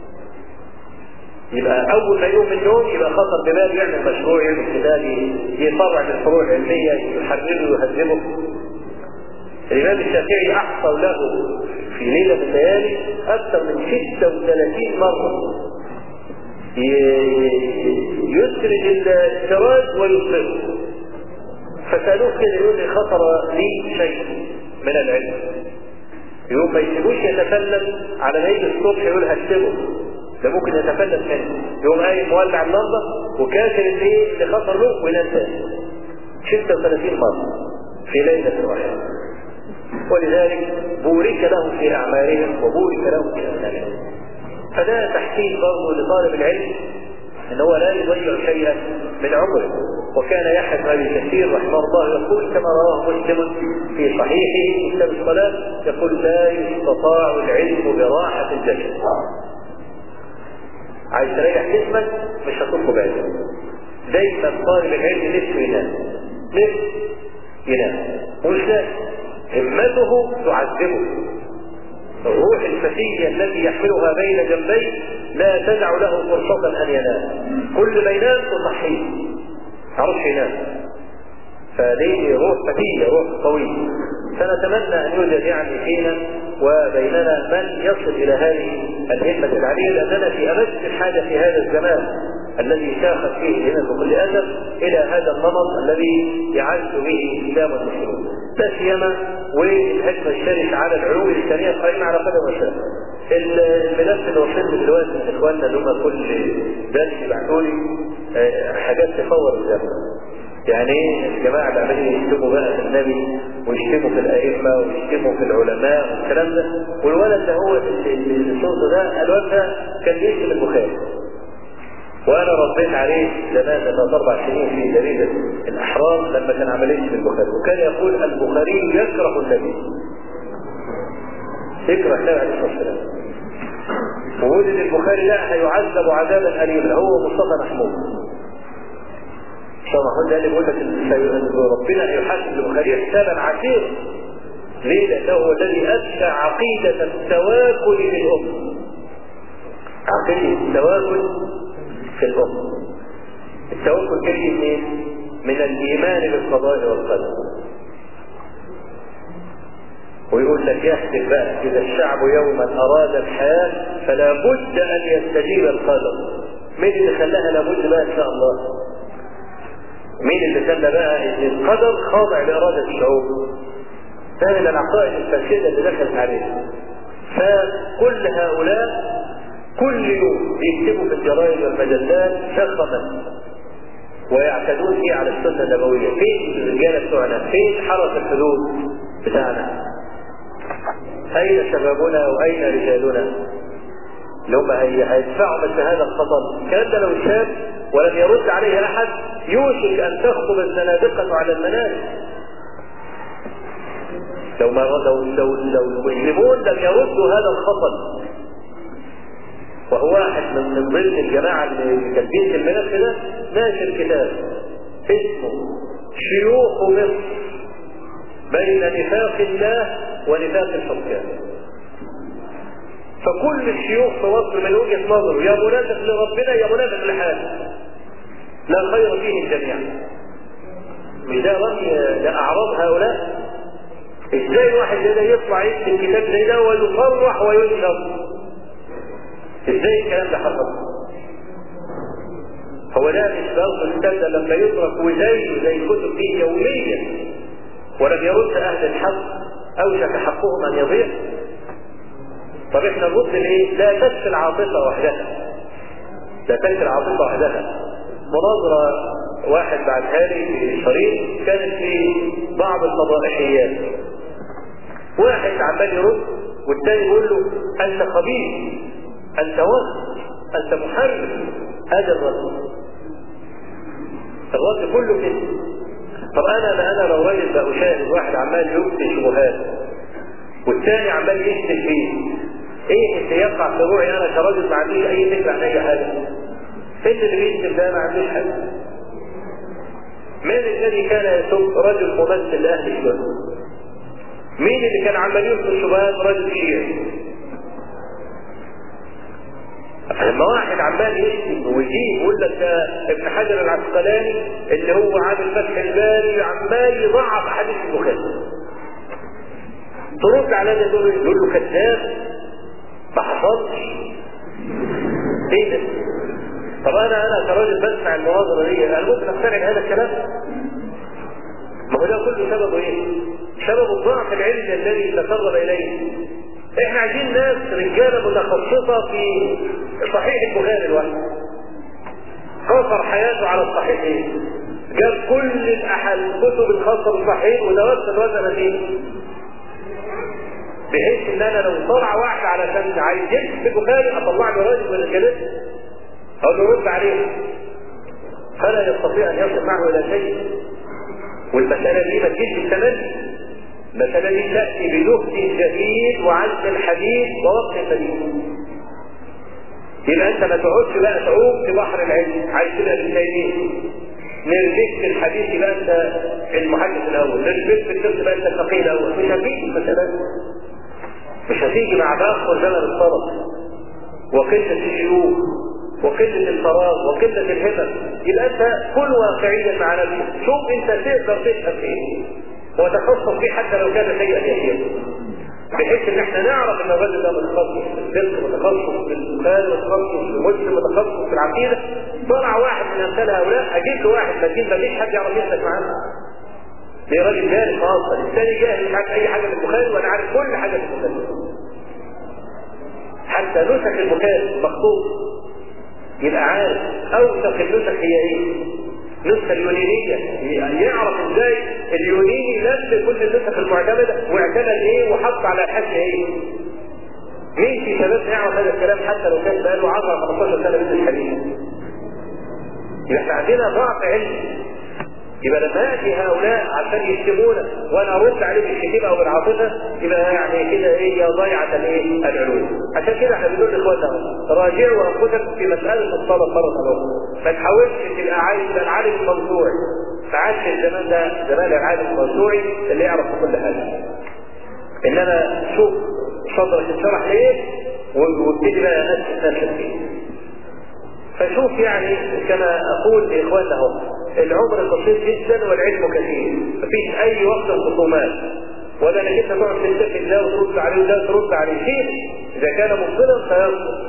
يبقى اول ما يقوم من النوم يبقى خطر ببال يعمل مشروع يعمل كتاب يطلع من الفروع العلميه يحرره ويهذبه الامام الشافعي احصى له في ليله من الليالي اكثر من 36 مره يسرج السراج ويصبغه فسالوه كده يقول لي خطر لي شيء من العلم يقول ما يسيبوش يتفلت على ما يجي الصبح يقول هكتبه ده ممكن يتفلت منه يقوم قايم مولع اللمبه وكاسر الايه اللي خطر له وينام تاني 36 مره في ليله واحده ولذلك بورك له في اعمالهم وبورك له في امثالهم فده تحكيم برضه لطالب العلم ان هو لا يضيع شيئا من عمره وكان يحيى بن ابي كثير رحمه الله يقول كما رواه مسلم في صحيحه كتاب الصلاه يقول لا يستطاع العلم براحه الجسد عايز تريح جسمك مش هتطلب علم دايما طالب العلم نفسه ينام نفسه ينام ومش لاقي همته تعذبه الروح الفتية التي يحملها بين جنبيه لا تدع له فرصة أن ينام كل ما ينام تصحيه تعرفش ينام فليه روح فتية روح قوية فنتمنى أن يوجد يعني فينا وبيننا من يصل إلى هذه الهمة العالية لأننا في أمس الحاجة في هذا الزمان الذي شاخت فيه الهمة بكل أسف إلى هذا النمط الذي يعز به إسلام المسلمين لا سيما والهجمة الشرسة على العلوم الإسلامية القائمة على قدم وساق الملف اللي وصلت دلوقتي من إخواننا اللي هم كل درس يبعتوا لي حاجات تفور الزمن يعني ايه الجماعة اللي عمالين يشتموا بقى في النبي ويشتموا في الأئمة ويشتموا في العلماء والكلام ده والولد ده هو اللي صوته ده الولد ده كان بيشتم البخاري وانا رديت عليه زمان ثلاث اربع سنين في جريده الاحرار لما كان عمال يشتم البخاري وكان يقول البخاري يكره النبي يكره النبي عليه الصلاه والسلام ووجد البخاري لا هيعذب عذابا اليما هو مصطفى محمود مصطفى محمود ده اللي بيقول لك ربنا يحاسب البخاري حسابا عسيرا ليه؟ لأنه هو الذي أبشى عقيدة التواكل للأمة. عقيدة التواكل في الأمة. التوكل جاي منين؟ من الإيمان بالقضاء والقدر. ويقول لك يحسب بقى إذا الشعب يوما أراد الحياة فلا بد أن يستجيب القدر. مين اللي خلاها لابد بقى إن شاء الله؟ مين اللي خلى بقى إن القدر خاضع لإرادة الشعوب؟ ده من العقائد الفاسدة اللي دخلت عليها. فكل هؤلاء كل يوم بيكتبوا في الجرائد والمجلات شخصا ويعتدون فيه على السنه النبويه، فين الرجاله بتوعنا؟ فين حرس الحدود بتاعنا؟ اين شبابنا واين رجالنا؟ اللي هم هيدفعوا مثل هذا الخطر، الكلام ده لو شاب ولم يرد عليه احد يوشك ان تخطب الزنادقه على المنابر. لو ما لو لو لو المسلمون لم يردوا هذا الخطر وهو واحد من من ضمن الجماعه اللي كاتبين في الملف ده ناشر كتاب اسمه شيوخ مصر بين نفاق الله ونفاق الحكام فكل الشيوخ في مصر من وجهه نظره يا منافق لربنا يا منافق لحاله لا خير فيه الجميع مش ده رمي لاعراض هؤلاء ازاي واحد زي ده يطلع يكتب كتاب زي ده ويصرح وينشر ازاي الكلام ده حصل؟ هو ده مش برضه الكتاب ده لما يترك وزي زي الكتب دي يوميا ولم يرد اهل الحق اوشك حقهم ان يضيع طب احنا نرد ليه؟ لا تكفي العاطفه وحدها لا تكفي العاطفه وحدها مناظره واحد بعتها لي في شريط كانت في بعض الفضائحيات واحد عمال يرد والتاني يقول له انت خبيث انت وهم انت محرم هذا الرد الرد كله كده طب انا انا لو راجل بقى اشاهد واحد عمال يفتي شبهات والثاني عمال يشتم فيه ايه اللي يقع في روحي انا كراجل ما عنديش اي فكره عن اي حاجه فين اللي بيشتم ده ما عندوش حاجه من الذي كان يسب رجل ممثل لاهل السنه مين اللي كان عمال يلقي الشبهات رجل شيعي لما واحد عمال يشتم ويجيب يقول لك ده ابن حجر العسقلاني اللي هو عامل فتح الباري عمال يضعف احاديث البخاري ترد على ده تقول يقول له كذاب ما حصلش ايه ده؟ طب انا انا كراجل بسمع المناظره دي انا ممكن اقتنع بهذا الكلام؟ ما هو ده كله سببه ايه؟ سبب الضعف العلمي الذي تسرب اليه احنا عايزين ناس رجاله متخصصه في صحيح البخاري الواحد قصر حياته على الصحيحين جاب كل الأحد الكتب الخاصه بالصحيح وتوسل وزن فيه بحيث ان انا لو طلع واحد علشان عايز يمسك البخاري اطلع له راجل من الجلد اقول له رد عليه فلا يستطيع ان يصل معه الى شيء والمساله دي ما تجيش بالتمني المسألة دي تأتي بلهد جديد وعزم الحديد ووقت المدينة يبقى انت ما تقعدش بقى تعوم في بحر العلم عايز تبقى بالتايمين نرميك في الحديث يبقى انت المحدث الاول نرميك في الطب يبقى انت الفقيه الاول مش هتيجي المسألة مش هتيجي مع تاخر زمن الطلب وقله الشيوخ وقلة الفراغ وقلة الهمم يبقى انت كن واقعيا مع نفسك شوف انت تقدر تفهم ايه وتخصص فيه حتى لو كان سيئا يسير بحيث ان احنا نعرف ان الرجل ده متخصص في الفقه متخصص في البخاري متخصص في مسلم متخصص في العقيده طلع واحد من امثال هؤلاء اجيب له واحد لكن ما فيش حد يعرف يسلك معاه ده راجل جاهل خاصه الثاني جاهل مش عارف اي حاجه في البخاري وانا عارف كل حاجه في البخاري حتى نسخ البخاري مخطوط يبقى عارف اوثق النسخ هي ايه النسخه اليونانيه يعرف ازاي اليوناني نفس كل النسخ المعتمده واعتمد ايه وحط على حد ايه مين في شبابنا يعرف هذا الكلام حتى لو كان بقاله 10 15 سنه من الحديث يبقى احنا عندنا ضعف علمي يبقى لما ياتي هؤلاء عشان يشتمونا وانا ارد عليه بالشتيمه او بالعاطفه يبقى يعني كده ايه يا ضيعه الايه العلوم عشان كده احنا بنقول لاخواننا راجعوا انفسكم في مساله الصلاه مره اخرى ما تحاولش تبقى عايز العالم الموضوعي ما عادش الزمان ده زمان العالم الموضوعي اللي يعرف كل حاجه انما شوف صدرك اتشرح ليه وابتدي بقى اسس نفسك فيه فشوف يعني كما اقول لاخواننا هم العمر قصير جدا والعلم كثير مفيش اي وقت الخصومات ولا انك انت تقعد تتفق ده وترد عليه وده وترد عليه شيء اذا كان مبطلا سيصدق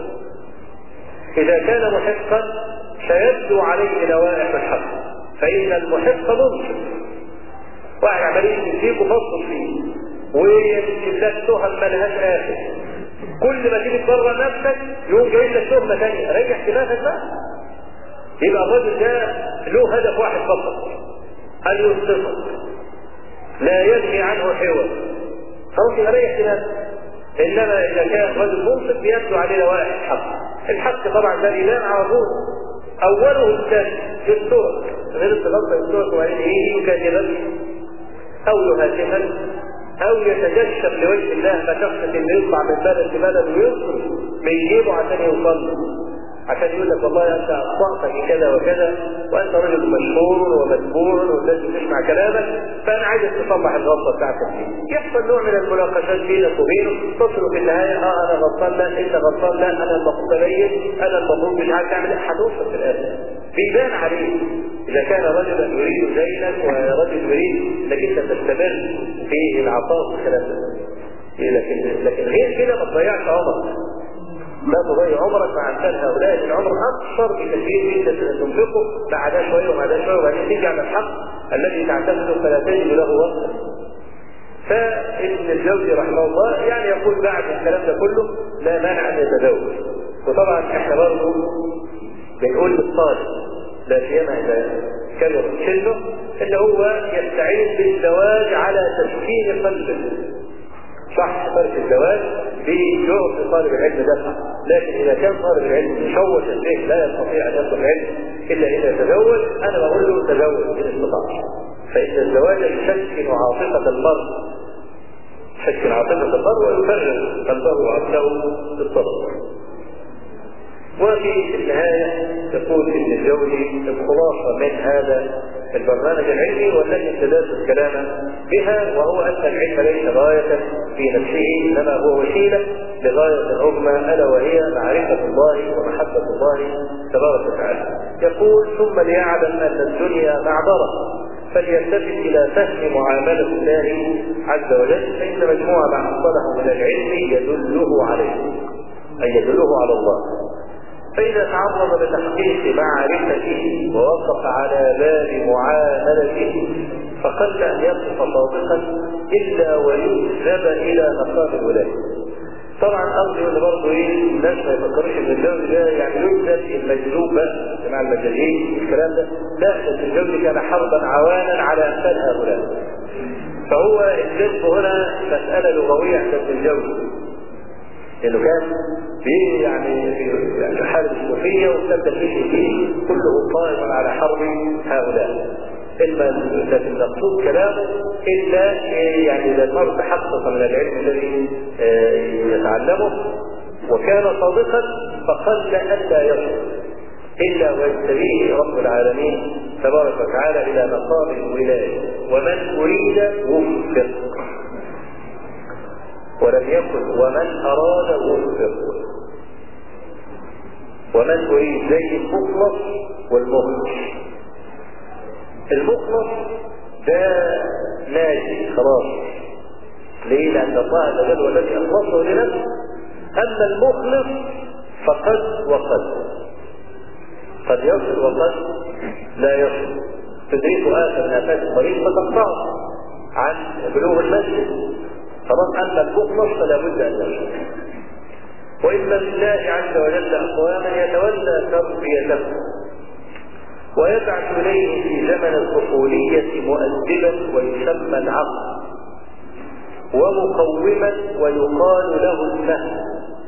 اذا كان محقا سيبدو عليه لوائح الحق فان المحق منصف واحد عمال يمسك فيك وفصل فيه ويمسك لك تهم ملهاش اخر كل ما تيجي تبرر نفسك يقوم جايب لك تهمه ثانيه ريح دماغك بقى يبقى الرجل ده له هدف واحد فقط ان ينتصر لا ينهي عنه حوار خلاص يبقى ريح دماغك انما اذا كان رجل منصف يبدو عليه لوائح الحق الحق طبعا ده ايمان على طول اوله الثاني في الصور غير التغطى الصور وبعدين ايه كاذبا او يهاجما او يتجشم لوجه الله مشقة انه يطلع من بلد لبلد ويصرف من جيبه عشان يوصل له عشان يقول لك والله انت اخطات في كذا وكذا وانت رجل مشهور ومدبور والناس بتسمع كلامك فانا عايزك تصلح الغلطه بتاعتك دي يحصل نوع من المناقشات بينك وبينه تصل في النهايه اه انا غلطان لا انت غلطان لا انا المفروض ابين انا المفروض مش عارف اعمل هتوصل في الاخر بيبان عليه اذا كان رجلا يريد زينك ورجل يريد انك انت تستمر في العطاء والكلام ده لكن لكن غير كده ما تضيعش عمرك لا تضيع عمرك مع امثال هؤلاء العمر اكثر بكثير جدا تنفقه مع ده شويه ومع ده شويه وبعدين تيجي على الحق الذي تعتمده فلا تجد له وقتا فابن الجوزي رحمه الله يعني يقول بعد الكلام ده كله لا مانع ان يتزوج وطبعا احنا برضه بنقول للطالب لا سيما اذا كبر سنه ان هو يستعين بالزواج على تسكين قلبه صح ترك الزواج بيعطي طالب العلم دفع لكن اذا كان طالب العلم مشوش الذهن لا يستطيع ان يطلب العلم الا اذا تزوج انا بقول له تزوج ان استطعت فان الزواج يسكن عاطفه المرء يسكن عاطفه المرء ويفرغ قلبه وعقله بالطلب وفي النهاية يقول ابن الجوزي الخلاصة من هذا البرنامج العلمي والذي ابتدأت الكلام بها وهو أن العلم ليس غاية في نفسه إنما هو وسيلة لغاية عظمى ألا وهي معرفة الله ومحبة الله تبارك وتعالى يقول ثم ليعلم أن الدنيا معبرة فليلتفت إلى فهم معاملة الله عز وجل فإن مجموع ما حصله من العلم يدله عليه أي يدله على الله فإذا تعرض لتحقيق معرفته ووقف على باب معاملته فقل أن يقف صادقا إلا ويجذب إلى مقام الولاية. طبعا قصدي ان برضه ايه الناس ما يفكروش ان الجوز ده يعني يجذب المجذوب بقى مع المجازين الكلام ده لا ده الجوز كان حربا عوانا على امثال هؤلاء. فهو الجذب هنا مسألة لغوية عند ابن الجوزي لانه كان في يعني في حالة الصوفية وابتدى فيه الدين كله قائم على حرب هؤلاء إما لكن مقصود كلامه إلا يعني إذا المرء تحقق من العلم الذي يتعلمه وكان صادقا فقل ألا يصدق إلا ويستبيه رب العالمين تبارك وتعالى إلى مقام الولاية ومن أريد وفق ولم يكن ومن أراد وفق ومن أريد زي المخلص والمخلص المخلص ده ناجي خلاص ليه؟ لأن الله عز وجل هو الذي أخلصه لنفسه أما المخلص فقد وقد قد يصل وقد لا يصل تدريك آخر من آفات الطريق فتقطعه عن بلوغ المسجد خلاص أما المخلص فلا بد أن يصل وإن لله عز وجل أقواما يتولى تربيته ويبعث إليه في زمن الطفولية مؤدبا ويسمى العقل ومقوما ويقال له المهد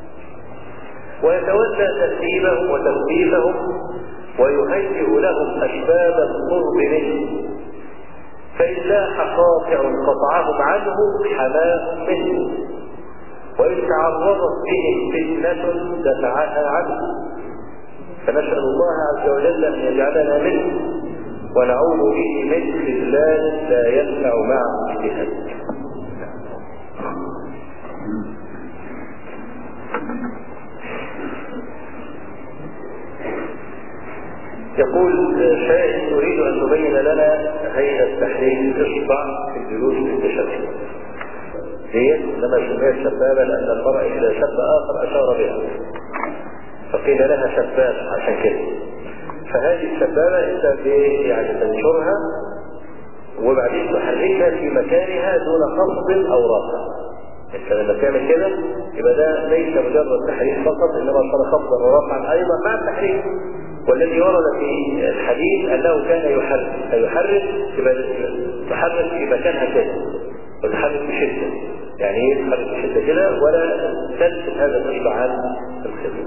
ويتولى ترتيبهم وتوظيفهم ويهيئ لهم أسباب القرب منه فإن لاح قاطع قطعهم عنه حماهم منه وإن تعرضت بهم فتنة دفعها عنه فنسأل الله عز وجل أن يجعلنا منه ونعوذ به من خذلان لا ينفع معه اجتهاد يقول شاهد نريد ان تبين لنا هيئه تحريك الاصبع في الجلوس للتشبه. ديت لما سميت شبابه لان المراه اذا شب اخر اشار بها. فقيل لها شباب عشان كده. فهذه الشبابه انت يعني تنشرها وبعدين تحركها في مكانها دون خفض او رفع. انت لما تعمل كده يبقى ده ليس مجرد تحريك فقط انما صار خفضا ورفعا ايضا مع التحريك والذي ورد في الحديث انه كان يحرك فيحرك يبقى تحرك في مكانها كده وتحرك بشده يعني ايه تحرك بشده كده ولا تلفت هذا الاصبع عن الخدمه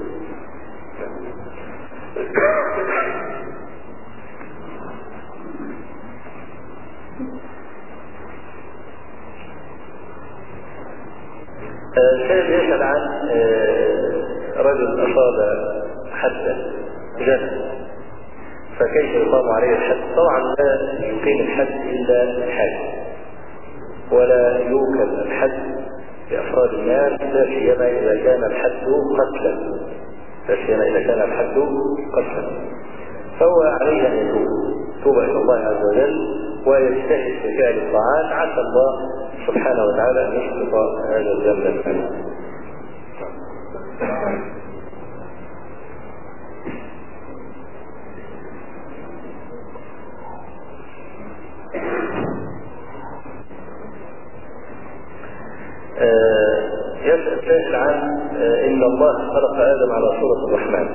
كان يسأل عن رجل أصاب حدا جنة فكيف يقام عليه الحد؟ طبعا لا يقيم الحد إلا الحد ولا يوكل الحد لأفراد الناس لا سيما إذا كان الحد قتلا لا سيما إذا كان الحد قتلا فهو عليه أن يتوب توب إلى الله عز وجل ويجتهد في فعل الطاعات عسى الله سبحانه وتعالى أن يسقط هذا الذنب عنه يسأل سائل عن إن الله خلق آدم على صورة الرحمن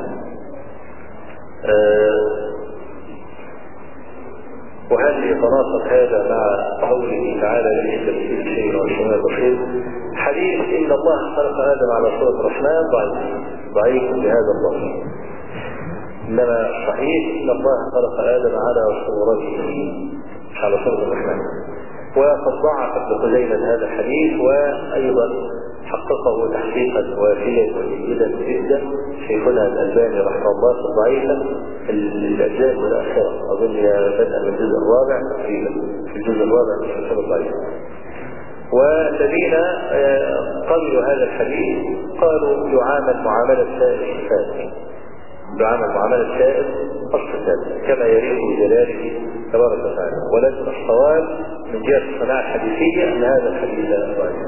وهل يتناسق هذا مع قوله تعالى ليس كمثله شيء والسماء بصير حديث ان الله خلق ادم على صوره الرحمن ضعيف ضعيف بهذا اللفظ انما الصحيح ان الله خلق ادم على صورته على صوره الرحمن وقد ضعف ابن خزيمه هذا الحديث وايضا حققه تحقيقا وافيا وجيدا جدا شيخنا الالباني رحمه الله في الضعيفه الاجزاء والاخره اظن بدءا من الجزء الرابع تقريبا في الجزء الرابع من السلسله الضعيفه والذين قبلوا هذا الحديث قالوا يعامل معامله سائر الصفات يعامل معامله سائر الصفات كما يليق بجلاله تبارك وتعالى ولكن الصواب من جهه الصناعه الحديثيه ان هذا الحديث ضعيف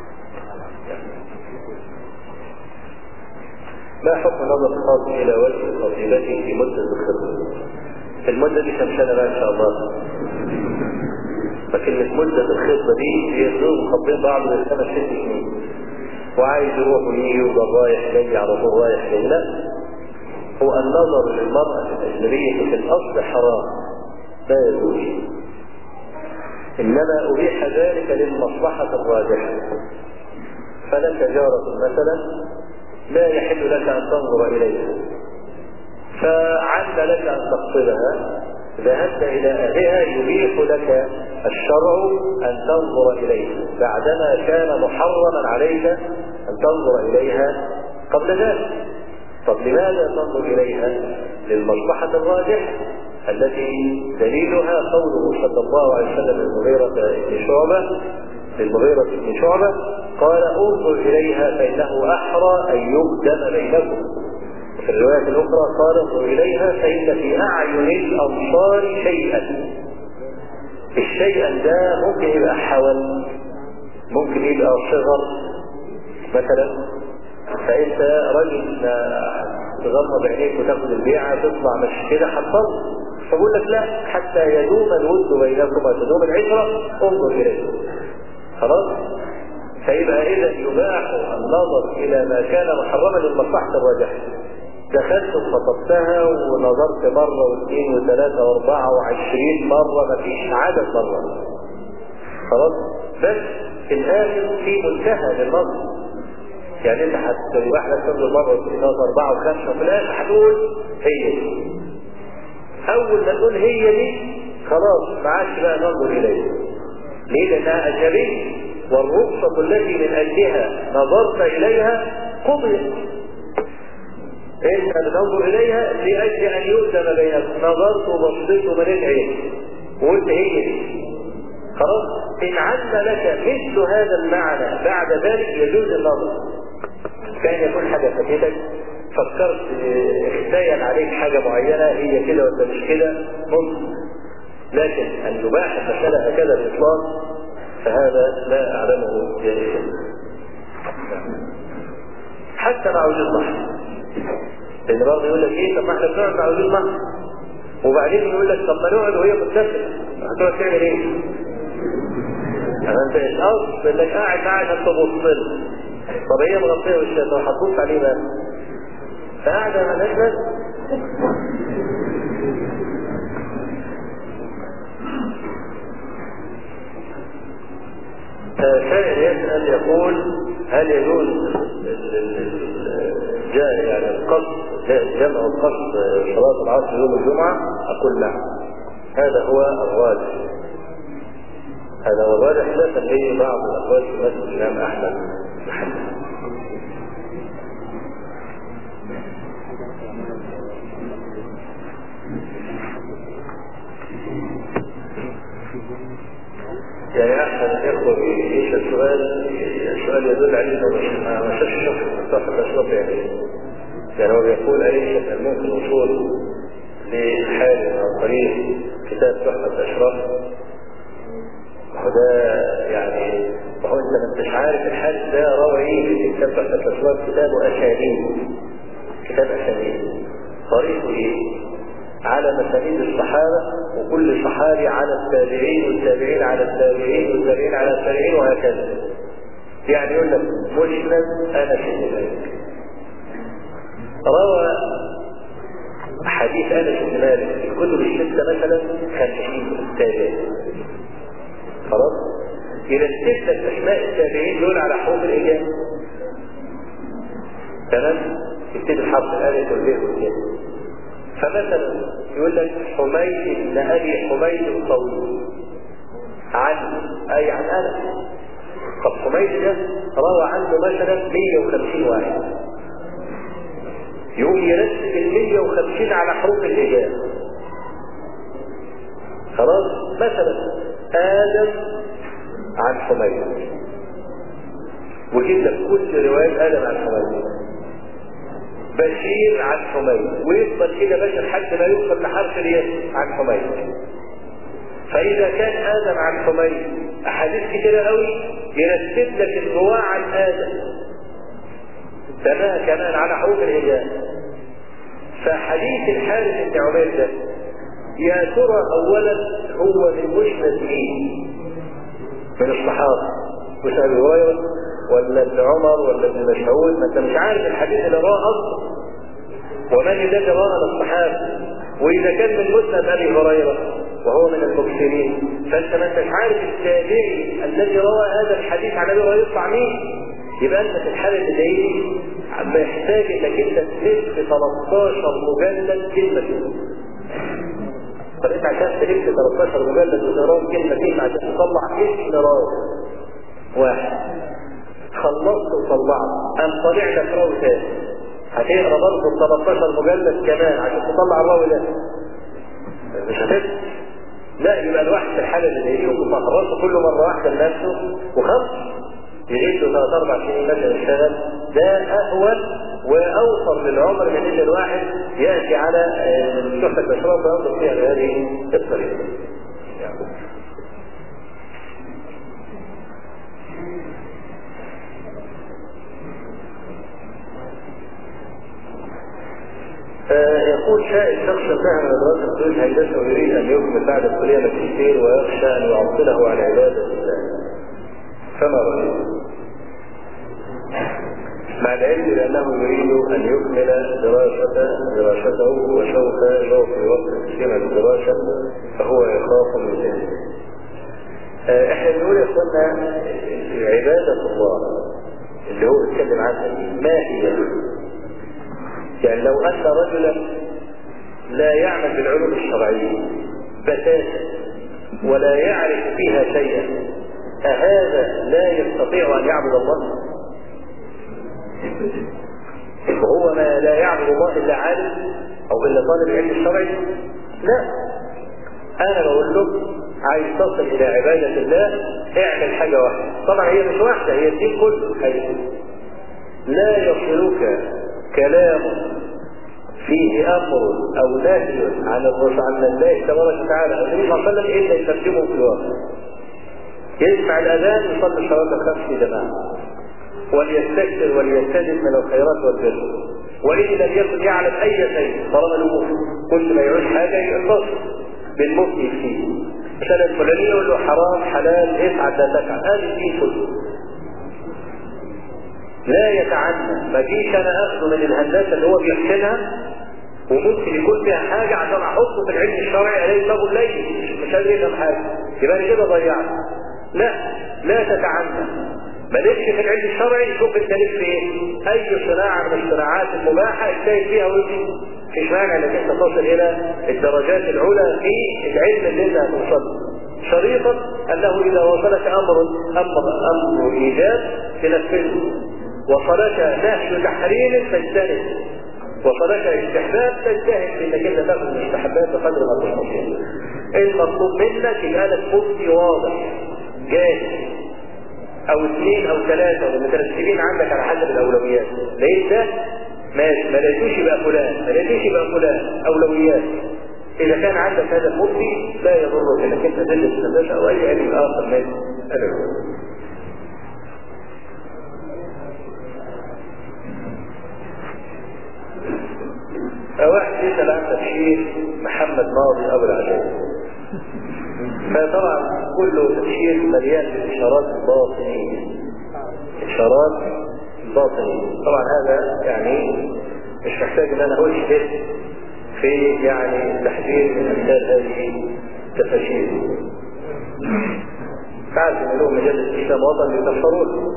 ما حكم نظر الخاطب الى وجه خطيبته في مده الخطبه؟ المده دي كم سنه بقى ان شاء الله؟ فكلمة مدة الخطبة دي هي دول مخاطبين بعض من خمس ست سنين وعايز يروح ويجي ويفضل رايح جاي على طول رايح جاي لا هو النظر للمرأة الأجنبية في الأصل حرام لا يجوز إنما أبيح ذلك للمصلحة الراجحة فلك جارة مثلا لا يحل لك أن تنظر إليها فعل لك أن تقصدها ذهبت إلى أهلها يبيح لك الشرع أن تنظر إليها بعدما كان محرما عليك أن تنظر إليها قبل ذلك طب لماذا تنظر إليها للمصلحة الراجحة التي دليلها قوله صلى الله عليه وسلم للمغيرة بن شعبة للمغيرة بن شعبة قال انظر إليها فإنه أحرى أن يقدم بينكم في الرواية الأخرى قال انظر إليها فإن في أعين الأنصار شيئا الشيئا ده ممكن يبقى حول ممكن يبقى صغر مثلا فانت راجل تغمض عينيك وتاخد البيعه تطلع مش كده هتصل فبقول لك لا حتى يدوم الود بينكم وتدوم العشره انظر اليه خلاص فيبقى اذا يباح النظر الى ما كان محرما للمصلحه الراجحه دخلت وخطبتها ونظرت مرة واثنين وثلاثة واربعة وعشرين مرة ما فيش عدد مرة خلاص بس في الاخر في منتهى للنظر يعني انت هتبقى واحدة تنظر مرة واثنين وثلاثة واربعة وخمسة وفي الاخر هتقول هي دي اول ما تقول هي دي خلاص ما عادش بقى ننظر اليها ليه لانها اجنبية والرخصة التي من اجلها نظرت اليها قضيت انت بتنظر اليها لاجل ان يؤذن بينك نظرت وبصيت ومليت عين وقلت هي دي خلاص ان عم لك مثل هذا المعنى بعد ذلك يجوز النظر كان يكون حاجه فاتتك فكرت اختيل عليك حاجه معينه هي كده ولا مش كده ممكن لكن ان يباح المساله هكذا باطلاق فهذا لا اعلمه جائزا حتى مع وجود محر لان برضه يقول لك ايه طب ما احنا بنقعد مع وجود محر وبعدين يقول لك طب ما نقعد وهي متصله هتقعد تعمل ايه؟ انت الاصل انك قاعد معاها عشان تبص له طب هي مغطيه وشها طب هتبص عليه بقى فقاعده مالهاش لازمه سائل يسأل يقول هل يجوز جاء يعني القصد جمع القصد صلاة العصر يوم الجمعة أقول نعم هذا هو الراجح هذا هو الراجح خلافا لبعض الأقوال في مسجد الإمام أحمد محمد يعني احد الاخوه بيسال السؤال السؤال يدل عليه انه ما شافش شخص صاحب الاشراف يعني يعني هو بيقول اليس من الممكن الوصول لحال عن طريق كتاب تحفه الاشراف وده يعني وهو انت ما انتش عارف الحال ده روى ايه في كتاب تحفه الاشراف كتابه اسانيد كتاب اسانيد طريقه ايه؟ على مسانيد الصحابة وكل صحابي على التابعين والتابعين على التابعين والتابعين على التابعين وهكذا يعني يقول لك مسند أنس بن مالك روى حديث أنس بن مالك في الكتب الستة مثلا خمسين تابعين خلاص يرتب لك أسماء التابعين دول على حروف الإجابة تمام يبتدي الحرف الألف والباء والجيم فمثلا يقول لك حميد بن ابي حميد الطويل عن اي عن انس طب حميد ده روى عنه مثلا 150 واحد يقوم يرتب ال 150 على حروف الاجابه خلاص مثلا ادم عن حميد وجيب لك كل روايات ادم عن حميد بشير عن حميد ويفضل كده بشر لحد ما يوصل لحرف الياء عن حميد فإذا كان آدم عن حميد أحاديث كتيرة قوي يرتب لك الرواة عن آدم تمام كمان على حروف الهجاء فحديث الحارث بن عبيد ده يا ترى أولا هو من مسند مين؟ من الصحابة مش أبي هريرة ولا ابن عمر ولا ابن مسعود ما انت مش عارف الحديث اللي رواه اصلا ومن الذي رواه الصحابه واذا كان من مسند ابي هريره وهو من المكثرين فانت ما انتش عارف التابعي الذي روى هذا الحديث عن ابي هريره يطلع مين يبقى انت في الحاله اللي زي دي محتاج انك انت تلف 13 مجلد كلمه كلمه طب انت عشان تلف 13 مجلد وتقراهم كلمه كلمه عشان تطلع اسم راوي واحد خلصت وطلعت قام طالع لك راوي تاني هتقرا برضه 13 مجلد كمان عشان تطلع الراوي ده مش هتقدر لا يبقى الواحد في الحاله اللي زي دي وخلصه كله مره واحده لنفسه وخلص يعيش له ثلاث اربع سنين مثلا يشتغل ده اهون واوفر للعمر من ان الواحد ياتي على شحنه الاشراف وينظر فيها بهذه الطريقه. يقول شاء الشخص انتهى من دراسة كلية هندسة ويريد أن يكمل بعد الكلية ماجستير ويخشى أن يعطله عن عبادة الله. فما رأيك؟ مع العلم بأنه يريد أن يكمل دراسة دراسته وسوف يوفي وقت كثير الدراسة فهو يخاف من ذلك. احنا بنقول يا اخوانا عبادة الله اللي هو بيتكلم عنها ما هي؟ يعني لو أن رجلا لا يعمل بالعلوم الشرعية بتاتا ولا يعرف فيها شيئا أهذا لا يستطيع أن يعبد الله؟ وهو ما لا يعبد الله إلا عالم أو إلا طالب العلم الشرعي؟ لا أنا بقول له عايز تصل إلى عبادة الله اعمل حاجة واحدة طبعا هي مش واحدة هي الدين كله حقيقة لا يصلك كلام فيه امر او نهي عن الرسول عن الله تبارك وتعالى او النبي صلى الله عليه وسلم الا يترجمه في الواقع. يسمع الاذان يصلي الصلاه الخمس في جماعه. وليستكثر وليستجب من الخيرات والبر. وان لم يكن يعلم اي شيء طالما له كل ما يعوز حاجه ينتصر بالمفتي فيه. مثلا الفلاني يقول له حرام حلال افعل لا تفعل هذا الدين كله. لا يتعنى ما جيش انا اخذه من الهندسه اللي هو بيحسنها وممكن يكون فيها حاجه عشان احطه في العلم الشرعي الاقي دماغه قليل مش قادر يفهم حاجه يبقى انا كده ضيعت لا لا تتعنى مالكش في العلم الشرعي شوف انت ليك في ايه اي صناعه من الصناعات المباحه اجتهد فيها وامشي مش مانع انك انت تصل الى الدرجات العلى في العلم اللي انت هتوصل شريطا انه اذا وصلك امر امر امر ايجاب تنفذه وصلك نهي تحريم فاجتنب وصلك استحباب تجتهد في انك انت تاخذ الاستحباب بقدر ما تستطيع المطلوب منك يبقى لك مفتي واضح جاهز او اثنين او ثلاثه ومترتبين عندك على حسب الاولويات لقيت ده ماشي ما لقيتوش يبقى فلان ما لقيتوش يبقى فلان اولويات اذا كان عندك هذا المفتي لا يضرك انك انت تدرس هندسه او اي علم اخر من العلوم واحد يسأل عن تفسير محمد ماضي أبو العجيب فطبعا كله تفسير مليان بالإشارات الباطنية إشارات باطنية طبعا هذا يعني مش محتاج ان انا اقول شيء في يعني تحذير من امثال هذه التفاسير عارف ان لهم مجلة الاسلام وطن يكفرون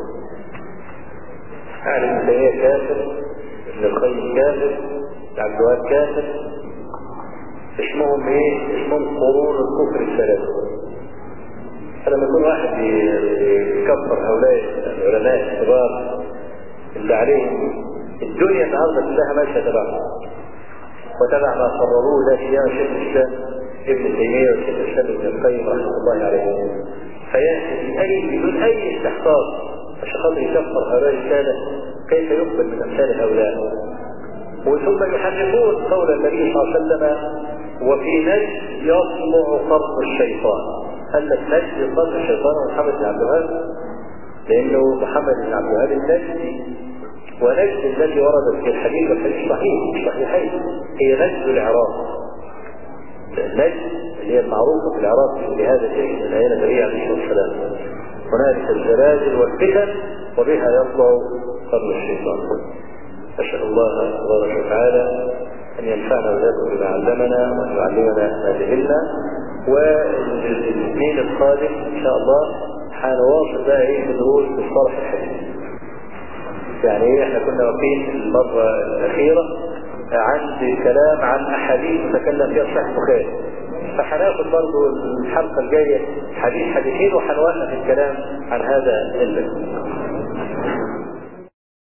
عارف ان تيمية كافر ابن القيم كافر عبد الوهاب كافر اسمهم ايه؟ اسمهم قرون الكفر الثلاثة. فلما يكون واحد يكفر هؤلاء العلماء الكبار اللي عليهم الدنيا النهارده كلها ماشيه تبعهم وتبع ما قرروه لا سيما شيخ الاسلام ابن تيميه وشيخ الاسلام ابن القيم رحمه الله عليه فياتي باي بدون اي استحقاق عشان خاطر يكفر هؤلاء الرساله كيف يقبل من امثال هؤلاء وثم يحرفون قول النبي صلى الله عليه وسلم وفي نجد يطمع قرض الشيطان قال لك نجد قرض الشيطان محمد بن عبد الوهاب لانه محمد بن عبد الوهاب النجدي ونجد الذي وردت في الحديث والحديث صحيح صحيحين هي نجد العراق نجد اللي هي المعروفه في العراق بهذا الاسم من ايام النبي عليه الصلاه والسلام هنالك الزلازل والفتن وبها يطلع قرن الشيطان أسأل الله تبارك وتعالى أن ينفعنا وإياكم بما علمنا وأن يعلمنا ما جهلنا والاثنين القادم إن شاء الله حنواصل بقى إيه في دروس مصطلح الحديث. يعني إيه إحنا كنا واقفين المرة الأخيرة عند الكلام عن أحاديث تكلم فيها الصحيح البخاري. فهناخد برضه الحلقة الجاية حديث حديثين وهنوقف الكلام عن هذا العلم.